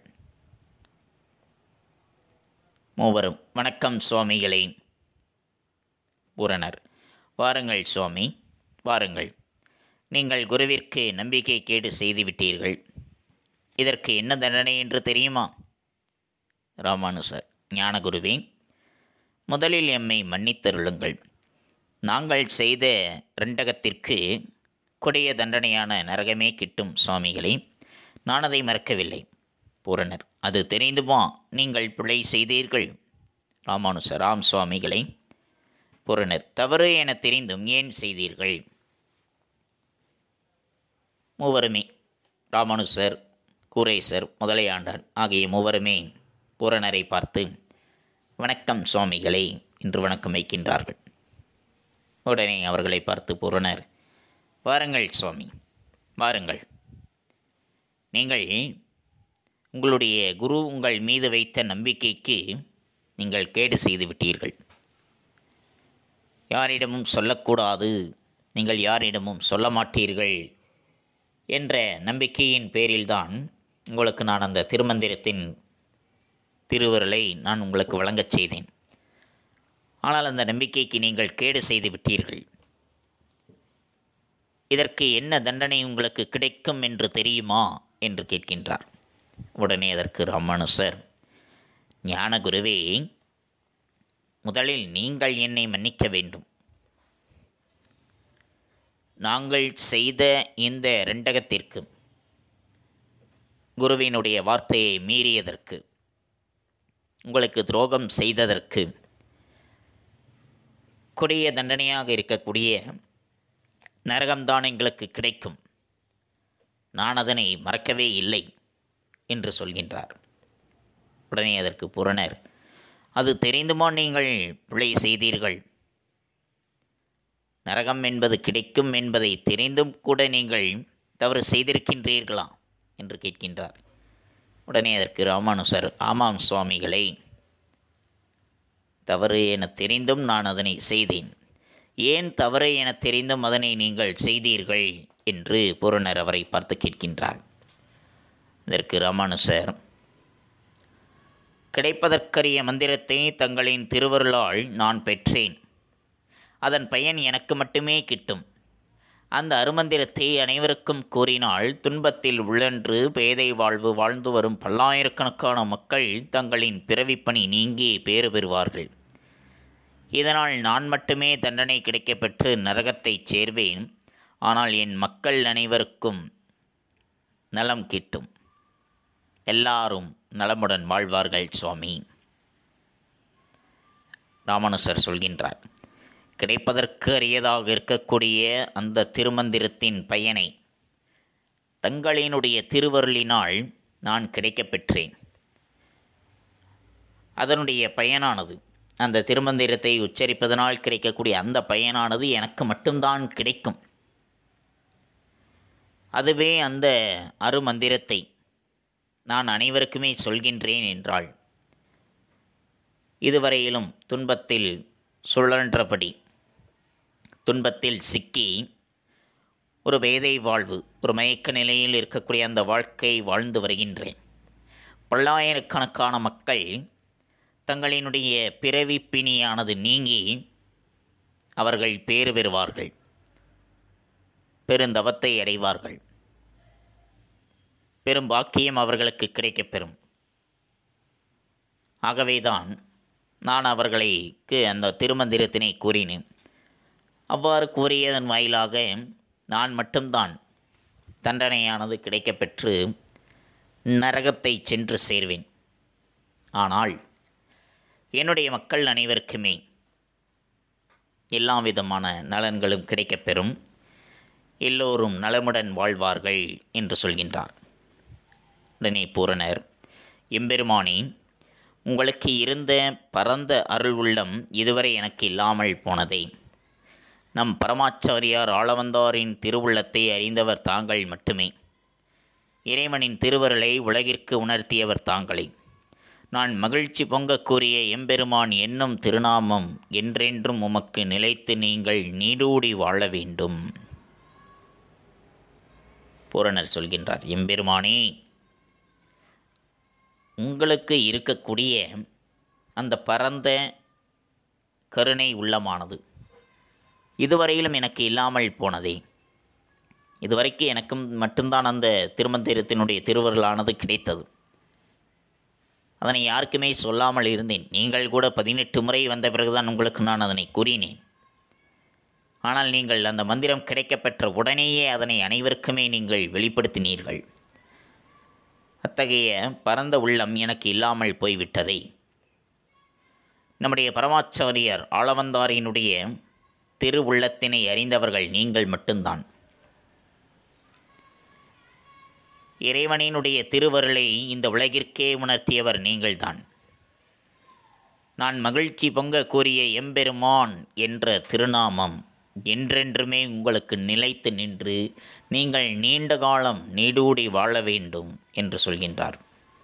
மூவரும் வணக்கம் சுவாமிகளே பூரணர் வாருங்கள் சுவாமி வாருங்கள் நீங்கள் குருவிற்கு நம்பிக்கை கேடு செய்துவிட்டீர்கள் இதற்கு என்ன தண்டனை என்று தெரியுமா ராமானுசர் ஞானகுருவே முதலில் எம்மை மன்னித்தருளுங்கள் நாங்கள் செய்த ரெண்டகத்திற்கு கொடிய தண்டனையான நரகமே கிட்டும் சுவாமிகளே நான் அதை மறக்கவில்லை பூரணர் அது தெரிந்துமா நீங்கள் பிழை செய்தீர்கள் ராமானுசர் ராம் சுவாமிகளை பூரணர் தவறு என தெரிந்தும் ஏன் செய்தீர்கள் மூவருமே ராமானுசர் கூரேசர் முதலையாண்டான் ஆகிய மூவருமே பூரணரை பார்த்து வணக்கம் சுவாமிகளே என்று வணக்கம் வைக்கின்றார்கள் உடனே அவர்களை பார்த்து பூரணர் வாருங்கள் சுவாமி வாருங்கள் நீங்கள் உங்களுடைய குரு உங்கள் மீது வைத்த நம்பிக்கைக்கு நீங்கள் கேடு செய்து விட்டீர்கள் யாரிடமும் சொல்லக்கூடாது நீங்கள் யாரிடமும் சொல்ல மாட்டீர்கள் என்ற நம்பிக்கையின் பேரில்தான் உங்களுக்கு நான் அந்த திருமந்திரத்தின் திருவருளை நான் உங்களுக்கு வழங்கச் செய்தேன் ஆனால் அந்த நம்பிக்கைக்கு நீங்கள் கேடு செய்து விட்டீர்கள் இதற்கு என்ன தண்டனை உங்களுக்கு கிடைக்கும் என்று தெரியுமா என்று கேட்கின்றார் உடனே அதற்கு ராமானுசர் ஞானகுருவே முதலில் நீங்கள் என்னை மன்னிக்க வேண்டும் நாங்கள் செய்த இந்த ரெண்டகத்திற்கு குருவினுடைய வார்த்தையை மீறியதற்கு உங்களுக்கு துரோகம் செய்ததற்கு கொடிய தண்டனையாக இருக்கக்கூடிய நரகம்தான் எங்களுக்கு கிடைக்கும் நான் அதனை மறக்கவே இல்லை என்று சொல்கின்றார் உடனே அதற்கு புறனர் அது தெரிந்துமா நீங்கள் பிழை செய்தீர்கள் நரகம் என்பது கிடைக்கும் என்பதை தெரிந்தும் கூட நீங்கள் தவறு செய்திருக்கின்றீர்களா என்று கேட்கின்றார் உடனே அதற்கு ராமானுசர் ஆமாம் சுவாமிகளே தவறு என தெரிந்தும் நான் அதனை செய்தேன் ஏன் தவறு என தெரிந்தும் அதனை நீங்கள் செய்தீர்கள் என்று பூரணர் அவரை பார்த்து கேட்கின்றார் இதற்கு ராமானுசர் கிடைப்பதற்கரிய மந்திரத்தை தங்களின் திருவருளால் நான் பெற்றேன் அதன் பயன் எனக்கு மட்டுமே கிட்டும் அந்த அருமந்திரத்தை அனைவருக்கும் கூறினால் துன்பத்தில் உழன்று பேதை வாழ்வு வாழ்ந்து வரும் பல்லாயிரக்கணக்கான மக்கள் தங்களின் பிறவிப்பணி நீங்கி பேறு பெறுவார்கள் இதனால் நான் மட்டுமே தண்டனை கிடைக்கப்பெற்று நரகத்தைச் சேர்வேன் ஆனால் என் மக்கள் அனைவருக்கும் நலம் கிட்டும் எல்லாரும் நலமுடன் வாழ்வார்கள் சுவாமி ராமானுசர் சொல்கின்றார் கிடைப்பதற்கு அரியதாக இருக்கக்கூடிய அந்த திருமந்திரத்தின் பயனை தங்களினுடைய திருவருளினால் நான் கிடைக்கப் பெற்றேன் அதனுடைய பயனானது அந்த திருமந்திரத்தை உச்சரிப்பதனால் கிடைக்கக்கூடிய அந்த பயனானது எனக்கு மட்டும்தான் கிடைக்கும் அதுவே அந்த அருமந்திரத்தை நான் அனைவருக்குமே சொல்கின்றேன் என்றாள் இதுவரையிலும் துன்பத்தில் சுழன்றபடி துன்பத்தில் சிக்கி ஒரு வேதை வாழ்வு ஒரு மயக்க நிலையில் இருக்கக்கூடிய அந்த வாழ்க்கை வாழ்ந்து வருகின்றேன் பல்லாயிரக்கணக்கான மக்கள் தங்களினுடைய பிறவி பிணியானது நீங்கி அவர்கள் பேறு பெறுவார்கள் பெருந்தவத்தை அடைவார்கள் பெரும் பாக்கியம் அவர்களுக்கு கிடைக்கப்பெறும் ஆகவேதான் நான் அவர்களுக்கு அந்த திருமந்திரத்தினை கூறினேன் அவ்வாறு கூறியதன் வாயிலாக நான் மட்டும்தான் தண்டனையானது கிடைக்கப்பெற்று நரகத்தை சென்று சேர்வேன் ஆனால் என்னுடைய மக்கள் அனைவருக்குமே எல்லா விதமான நலன்களும் கிடைக்கப்பெறும் எல்லோரும் நலமுடன் வாழ்வார்கள் என்று சொல்கின்றார் உடனே பூரணர் எம்பெருமானி உங்களுக்கு இருந்த பரந்த அருள் உள்ளம் இதுவரை எனக்கு இல்லாமல் போனதே நம் பரமாச்சாரியார் ஆளவந்தாரின் திருவுள்ளத்தை அறிந்தவர் தாங்கள் மட்டுமே இறைவனின் திருவருளை உலகிற்கு உணர்த்தியவர் தாங்களே நான் மகிழ்ச்சி பொங்கக் கூறிய எம்பெருமான் என்னும் திருநாமம் என்றென்றும் உமக்கு நிலைத்து நீங்கள் நீடூடி வாழ வேண்டும் பூரணர் சொல்கின்றார் எம்பெருமானே உங்களுக்கு இருக்கக்கூடிய அந்த பரந்த கருணை உள்ளமானது இதுவரையிலும் எனக்கு இல்லாமல் போனதே இதுவரைக்கும் எனக்கும் மட்டும்தான் அந்த திருமந்திரத்தினுடைய திருவருளானது கிடைத்தது அதனை யாருக்குமே சொல்லாமல் இருந்தேன் நீங்கள் கூட பதினெட்டு முறை வந்த பிறகுதான் உங்களுக்கு நான் அதனை கூறினேன் ஆனால் நீங்கள் அந்த மந்திரம் கிடைக்கப்பெற்ற உடனேயே அதனை அனைவருக்குமே நீங்கள் வெளிப்படுத்தினீர்கள் அத்தகைய பரந்த உள்ளம் எனக்கு இல்லாமல் போய்விட்டதே நம்முடைய பரமாச்சாரியர் ஆளவந்தாரினுடைய திரு உள்ளத்தினை அறிந்தவர்கள் நீங்கள் மட்டும்தான் இறைவனினுடைய திருவருளை இந்த உலகிற்கே உணர்த்தியவர் நீங்கள்தான் நான் மகிழ்ச்சி பொங்க கூறிய எம்பெருமான் என்ற திருநாமம் என்றென்றுமே உங்களுக்கு நிலைத்து நின்று நீங்கள் நீண்ட காலம் நீடூடி வாழ வேண்டும் என்று சொல்கின்றார்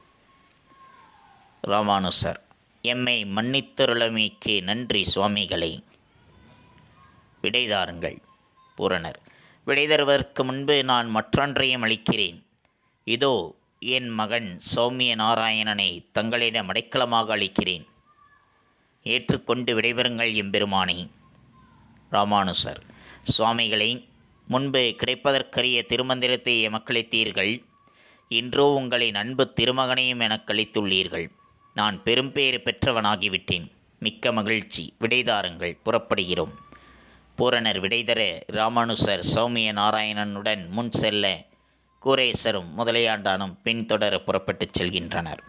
ராமானுசர் எம்மை மன்னித்தருளமைக்கு நன்றி சுவாமிகளே விடைதாருங்கள் பூரணர் விடை தருவதற்கு முன்பு நான் மற்றொன்றையும் அளிக்கிறேன் இதோ என் மகன் சௌமிய நாராயணனை தங்களிடம் அடைக்கலமாக அளிக்கிறேன் ஏற்றுக்கொண்டு விடைபெறுங்கள் எம்பெருமானே ராமானுசர் சுவாமிகளை முன்பு கிடைப்பதற்கரிய திருமந்திரத்தை எமக்களித்தீர்கள் இன்றோ உங்களின் அன்பு திருமகனையும் எனக் அளித்துள்ளீர்கள் நான் பெரும்பேறு பெற்றவனாகிவிட்டேன் மிக்க மகிழ்ச்சி விடைதாருங்கள் புறப்படுகிறோம் பூரணர் விடைதர ராமானுசர் சௌமிய நாராயணனுடன் முன் செல்ல கூரேசரும் முதலையாண்டானும் பின்தொடர புறப்பட்டுச் செல்கின்றனர்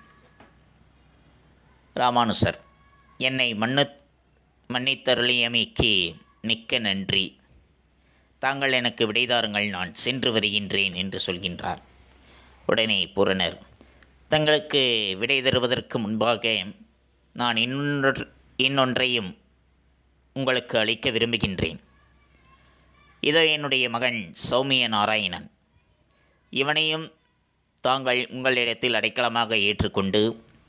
ராமானுசர் என்னை மன்னு மன்னித்தருளியமைக்கு மிக்க நன்றி தாங்கள் எனக்கு விடைதாருங்கள் நான் சென்று வருகின்றேன் என்று சொல்கின்றார் உடனே பூரணர் தங்களுக்கு விடை தருவதற்கு முன்பாக நான் இன்னொன்று இன்னொன்றையும் உங்களுக்கு அளிக்க விரும்புகின்றேன் இதோ என்னுடைய மகன் சௌமிய நாராயணன் இவனையும் தாங்கள் உங்களிடத்தில் அடைக்கலமாக ஏற்றுக்கொண்டு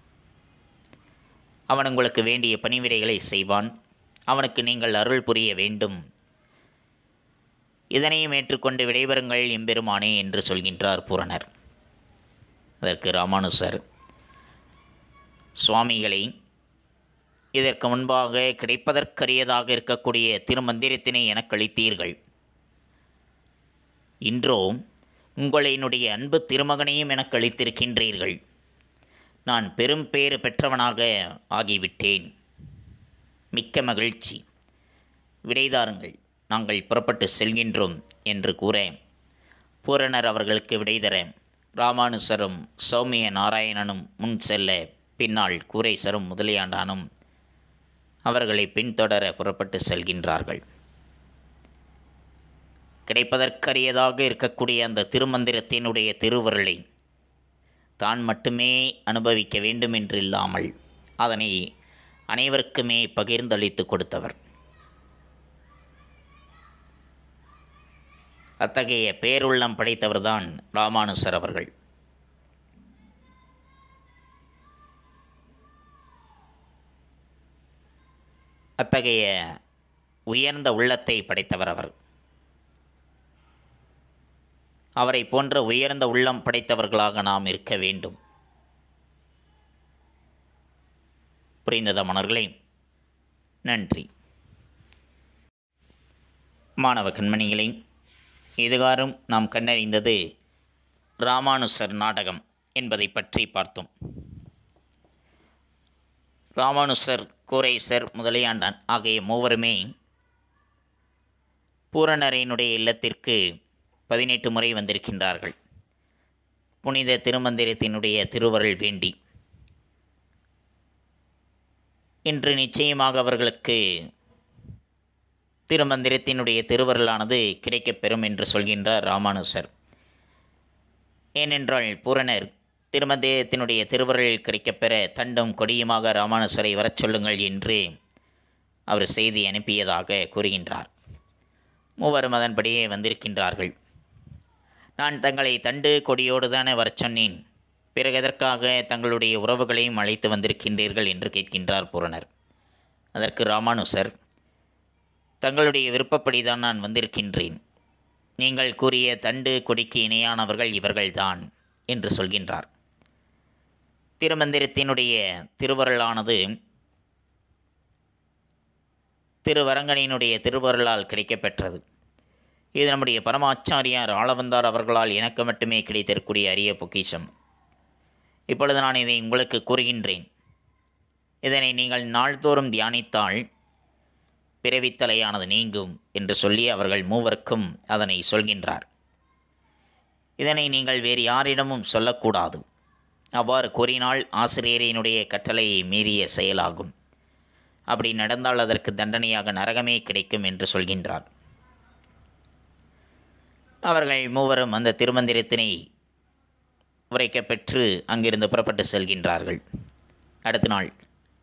அவன் உங்களுக்கு வேண்டிய பணிவிடைகளை செய்வான் அவனுக்கு நீங்கள் அருள் புரிய வேண்டும் இதனையும் ஏற்றுக்கொண்டு விடைபெறுங்கள் எம்பெருமானே என்று சொல்கின்றார் பூரணர் அதற்கு ராமானுசர் சுவாமிகளை இதற்கு முன்பாக கிடைப்பதற்கரியதாக இருக்கக்கூடிய திருமந்திரத்தினை எனக்கு அளித்தீர்கள் இன்றோ உங்களினுடைய அன்பு திருமகனையும் எனக்கு அளித்திருக்கின்றீர்கள் நான் பெரும் பேறு பெற்றவனாக ஆகிவிட்டேன் மிக்க மகிழ்ச்சி விடைதாருங்கள் நாங்கள் புறப்பட்டு செல்கின்றோம் என்று கூற பூரணர் அவர்களுக்கு விடைதர ராமானுசரும் சௌமிய நாராயணனும் முன் செல்ல பின்னால் கூரைசரும் முதலியாண்டானும் அவர்களை பின்தொடர புறப்பட்டு செல்கின்றார்கள் கிடைப்பதற்கரியதாக இருக்கக்கூடிய அந்த திருமந்திரத்தினுடைய திருவருளை தான் மட்டுமே அனுபவிக்க வேண்டும் என்றில்லாமல் அதனை அனைவருக்குமே பகிர்ந்தளித்து கொடுத்தவர் அத்தகைய பேருள்ளம் படைத்தவர்தான் ராமானுசர் அவர்கள் அத்தகைய உயர்ந்த உள்ளத்தை படைத்தவர் அவர் அவரை போன்ற உயர்ந்த உள்ளம் படைத்தவர்களாக நாம் இருக்க வேண்டும் புரிந்ததா மணர்களே நன்றி மாணவ கண்மணிகளே இதுகாரும் நாம் கண்டறிந்தது ராமானுசர் நாடகம் என்பதை பற்றி பார்த்தோம் ராமானுசர் கோரேசர் முதலியாண்டான் ஆகிய மூவருமே பூரணரையினுடைய இல்லத்திற்கு பதினெட்டு முறை வந்திருக்கின்றார்கள் புனித திருமந்திரத்தினுடைய திருவருள் வேண்டி இன்று நிச்சயமாக அவர்களுக்கு திருமந்திரத்தினுடைய திருவருளானது கிடைக்கப்பெறும் என்று சொல்கின்றார் ராமானுசர் ஏனென்றால் பூரணர் திருமந்திரத்தினுடைய திருவருள் கிடைக்கப்பெற தண்டும் கொடியுமாக ராமானுசரை வரச் சொல்லுங்கள் என்று அவர் செய்தி அனுப்பியதாக கூறுகின்றார் மூவரும் அதன்படியே வந்திருக்கின்றார்கள் நான் தங்களை தண்டு கொடியோடு தானே வரச் சொன்னேன் பிறகு எதற்காக தங்களுடைய உறவுகளையும் அழைத்து வந்திருக்கின்றீர்கள் என்று கேட்கின்றார் பூரணர் அதற்கு ராமானுசர் தங்களுடைய விருப்பப்படிதான் நான் வந்திருக்கின்றேன் நீங்கள் கூறிய தண்டு கொடிக்கு இணையானவர்கள் இவர்கள்தான் என்று சொல்கின்றார் திருமந்திரத்தினுடைய திருவருளானது திருவரங்கனினுடைய திருவருளால் கிடைக்கப்பெற்றது இது நம்முடைய பரமாச்சாரியார் ஆளவந்தார் அவர்களால் எனக்கு மட்டுமே கிடைத்திருக்கூடிய அரிய பொக்கிஷம் இப்பொழுது நான் இதை உங்களுக்கு கூறுகின்றேன் இதனை நீங்கள் நாள்தோறும் தியானித்தால் பிறவித்தலையானது நீங்கும் என்று சொல்லி அவர்கள் மூவருக்கும் அதனை சொல்கின்றார் இதனை நீங்கள் வேறு யாரிடமும் சொல்லக்கூடாது அவ்வாறு கூறினால் ஆசிரியரினுடைய கட்டளையை மீறிய செயலாகும் அப்படி நடந்தால் அதற்கு தண்டனையாக நரகமே கிடைக்கும் என்று சொல்கின்றார் அவர்கள் மூவரும் அந்த திருமந்திரத்தினை உரைக்கப் பெற்று அங்கிருந்து புறப்பட்டு செல்கின்றார்கள் அடுத்த நாள்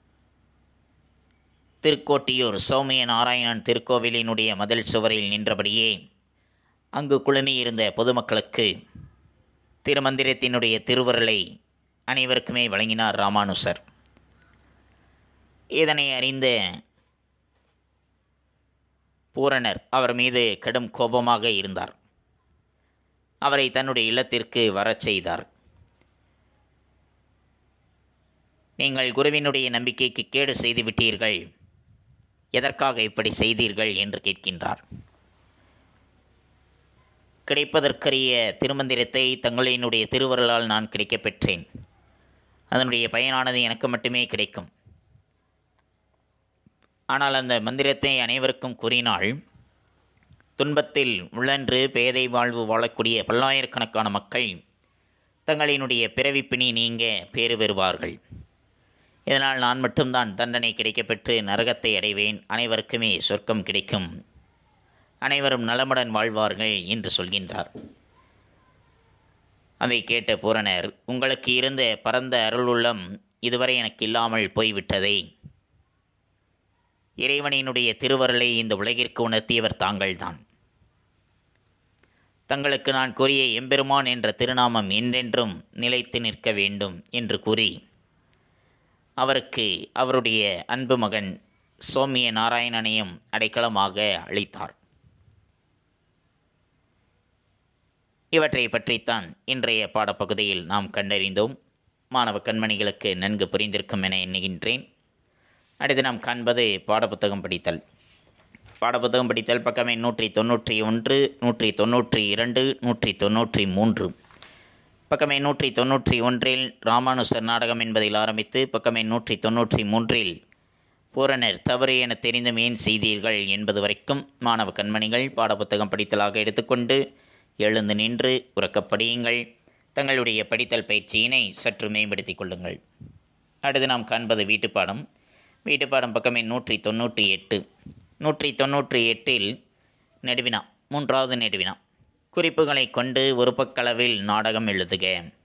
திருக்கோட்டியூர் சௌமிய நாராயணன் திருக்கோவிலினுடைய மதில் சுவரில் நின்றபடியே அங்கு குழுமியிருந்த பொதுமக்களுக்கு திருமந்திரத்தினுடைய திருவருளை அனைவருக்குமே வழங்கினார் ராமானுசர் இதனை அறிந்த பூரணர் அவர் மீது கடும் கோபமாக இருந்தார் அவரை தன்னுடைய இல்லத்திற்கு வரச் செய்தார் நீங்கள் குருவினுடைய நம்பிக்கைக்கு கேடு செய்து விட்டீர்கள் எதற்காக இப்படி செய்தீர்கள் என்று கேட்கின்றார் கிடைப்பதற்கரிய திருமந்திரத்தை தங்களினுடைய திருவருளால் நான் கிடைக்கப் பெற்றேன் அதனுடைய பயனானது எனக்கு மட்டுமே கிடைக்கும் ஆனால் அந்த மந்திரத்தை அனைவருக்கும் கூறினால் துன்பத்தில் உழன்று பேதை வாழ்வு வாழக்கூடிய பல்லாயிரக்கணக்கான மக்கள் தங்களினுடைய பிறவிப்பிணி நீங்க பேறு பெறுவார்கள் இதனால் நான் மட்டும்தான் தண்டனை கிடைக்கப்பெற்று நரகத்தை அடைவேன் அனைவருக்குமே சொர்க்கம் கிடைக்கும் அனைவரும் நலமுடன் வாழ்வார்கள் என்று சொல்கின்றார் அதை கேட்ட பூரணர் உங்களுக்கு இருந்த பரந்த அருளுள்ளம் இதுவரை எனக்கு இல்லாமல் போய்விட்டதே இறைவனினுடைய திருவருளை இந்த உலகிற்கு உணர்த்தியவர் தாங்கள்தான் தங்களுக்கு நான் கூறிய எம்பெருமான் என்ற திருநாமம் என்றென்றும் நிலைத்து நிற்க வேண்டும் என்று கூறி அவருக்கு அவருடைய அன்பு மகன் சோமிய நாராயணனையும் அடைக்கலமாக அளித்தார் இவற்றை பற்றித்தான் இன்றைய பாடப்பகுதியில் நாம் கண்டறிந்தோம் மாணவ கண்மணிகளுக்கு நன்கு புரிந்திருக்கும் என எண்ணுகின்றேன் அடுத்து நாம் காண்பது பாடப்புத்தகம் படித்தல் பாடப்புத்தகம் படித்தல் பக்கமே நூற்றி தொண்ணூற்றி ஒன்று நூற்றி தொண்ணூற்றி இரண்டு நூற்றி தொண்ணூற்றி மூன்று பக்கமே நூற்றி தொண்ணூற்றி ஒன்றில் ராமானுசர் நாடகம் என்பதில் ஆரம்பித்து பக்கமே நூற்றி தொண்ணூற்றி மூன்றில் பூரணர் தவறு என தெரிந்தும் ஏன் செய்தீர்கள் என்பது வரைக்கும் மாணவ கண்மணிகள் பாடப்புத்தகம் படித்தலாக எடுத்துக்கொண்டு எழுந்து நின்று உறக்கப்படியுங்கள் தங்களுடைய படித்தல் பயிற்சியினை சற்று மேம்படுத்திக் கொள்ளுங்கள் அடுத்து நாம் காண்பது வீட்டுப்பாடம் வீட்டுப்பாடம் பக்கமே நூற்றி தொண்ணூற்றி எட்டு நூற்றி தொண்ணூற்றி எட்டில் நெடுவினா மூன்றாவது நெடுவினா குறிப்புகளை கொண்டு உருப்பக்களவில் நாடகம் எழுதுக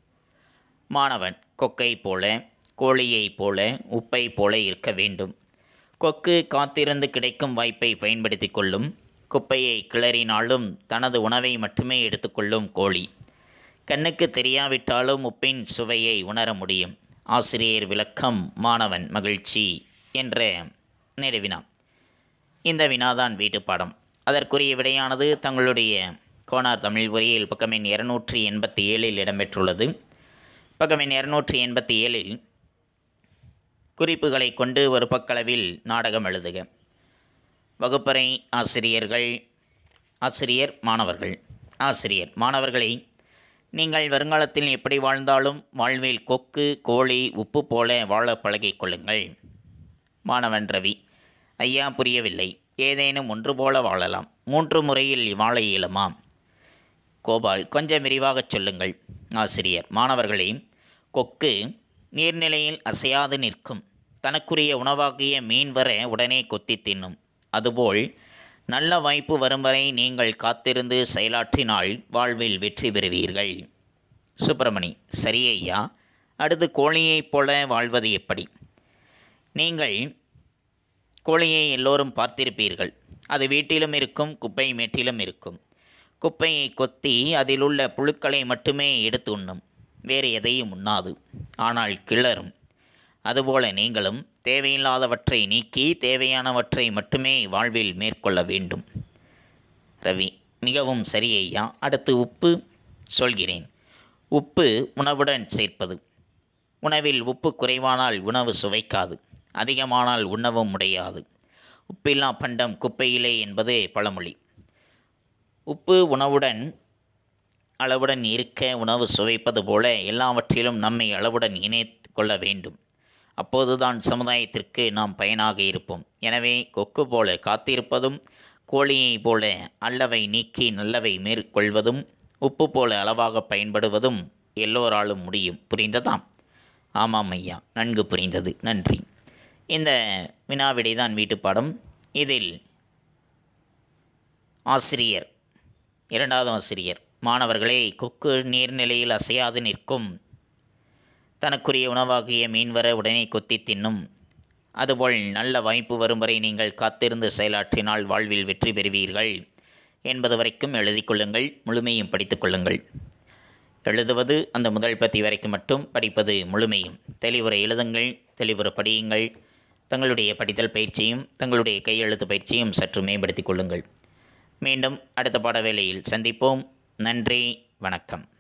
மாணவன் கொக்கை போல கோழியைப் போல உப்பை போல இருக்க வேண்டும் கொக்கு காத்திருந்து கிடைக்கும் வாய்ப்பை பயன்படுத்தி கொள்ளும் குப்பையை கிளறினாலும் தனது உணவை மட்டுமே எடுத்துக்கொள்ளும் கோழி கண்ணுக்கு தெரியாவிட்டாலும் உப்பின் சுவையை உணர முடியும் ஆசிரியர் விளக்கம் மாணவன் மகிழ்ச்சி என்ற நெடுவினா இந்த வினாதான் வீட்டுப்பாடம் அதற்குரிய விடையானது தங்களுடைய கோனார் தமிழ் உரையில் பக்கமின் இரநூற்றி எண்பத்தி ஏழில் இடம்பெற்றுள்ளது பக்கமின் இரநூற்றி எண்பத்தி ஏழில் குறிப்புகளை கொண்டு ஒரு பக்களவில் நாடகம் எழுதுக வகுப்பறை ஆசிரியர்கள் ஆசிரியர் மாணவர்கள் ஆசிரியர் மாணவர்களை நீங்கள் வருங்காலத்தில் எப்படி வாழ்ந்தாலும் வாழ்வில் கொக்கு கோழி உப்பு போல வாழ பழகிக் கொள்ளுங்கள் மாணவன் ரவி ஐயா புரியவில்லை ஏதேனும் ஒன்று போல வாழலாம் மூன்று முறையில் வாழ இயலுமா கோபால் கொஞ்சம் விரிவாகச் சொல்லுங்கள் ஆசிரியர் மாணவர்களே கொக்கு நீர்நிலையில் அசையாது நிற்கும் தனக்குரிய உணவாகிய மீன் வர உடனே கொத்தி தின்னும் அதுபோல் நல்ல வாய்ப்பு வரும் வரை நீங்கள் காத்திருந்து செயலாற்றினால் வாழ்வில் வெற்றி பெறுவீர்கள் சுப்பிரமணி சரி ஐயா அடுத்து கோழியைப் போல வாழ்வது எப்படி நீங்கள் கோழியை எல்லோரும் பார்த்திருப்பீர்கள் அது வீட்டிலும் இருக்கும் குப்பை மேட்டிலும் இருக்கும் குப்பையை கொத்தி அதிலுள்ள புழுக்களை மட்டுமே எடுத்து உண்ணும் வேறு எதையும் உண்ணாது ஆனால் கிளறும் அதுபோல நீங்களும் தேவையில்லாதவற்றை நீக்கி தேவையானவற்றை மட்டுமே வாழ்வில் மேற்கொள்ள வேண்டும் ரவி மிகவும் சரி ஐயா அடுத்து உப்பு சொல்கிறேன் உப்பு உணவுடன் சேர்ப்பது உணவில் உப்பு குறைவானால் உணவு சுவைக்காது அதிகமானால் உண்ணவும் முடியாது உப்பில்லா பண்டம் குப்பையிலே என்பது பழமொழி உப்பு உணவுடன் அளவுடன் இருக்க உணவு சுவைப்பது போல எல்லாவற்றிலும் நம்மை அளவுடன் இணைத்து கொள்ள வேண்டும் அப்போதுதான் சமுதாயத்திற்கு நாம் பயனாக இருப்போம் எனவே கொக்கு போல காத்திருப்பதும் கோழியைப் போல அல்லவை நீக்கி நல்லவை மேற்கொள்வதும் உப்பு போல அளவாக பயன்படுவதும் எல்லோராலும் முடியும் புரிந்ததாம் ஆமாம் ஐயா நன்கு புரிந்தது நன்றி இந்த வினாவிடை தான் வீட்டுப்பாடம் இதில் ஆசிரியர் இரண்டாவது ஆசிரியர் மாணவர்களே கொக்கு நீர்நிலையில் அசையாது நிற்கும் தனக்குரிய உணவாகிய மீன் வர உடனே கொத்தி தின்னும் அதுபோல் நல்ல வாய்ப்பு வரும் வரை நீங்கள் காத்திருந்து செயலாற்றினால் வாழ்வில் வெற்றி பெறுவீர்கள் என்பது வரைக்கும் எழுதிக் கொள்ளுங்கள் முழுமையும் படித்துக் கொள்ளுங்கள் எழுதுவது அந்த முதல் பத்தி வரைக்கும் மட்டும் படிப்பது முழுமையும் தெளிவுரை எழுதுங்கள் தெளிவுரை படியுங்கள் தங்களுடைய படித்தல் பயிற்சியும் தங்களுடைய கையெழுத்து பயிற்சியும் சற்று மேம்படுத்திக் கொள்ளுங்கள் மீண்டும் அடுத்த பாட வேளையில் சந்திப்போம் நன்றி வணக்கம்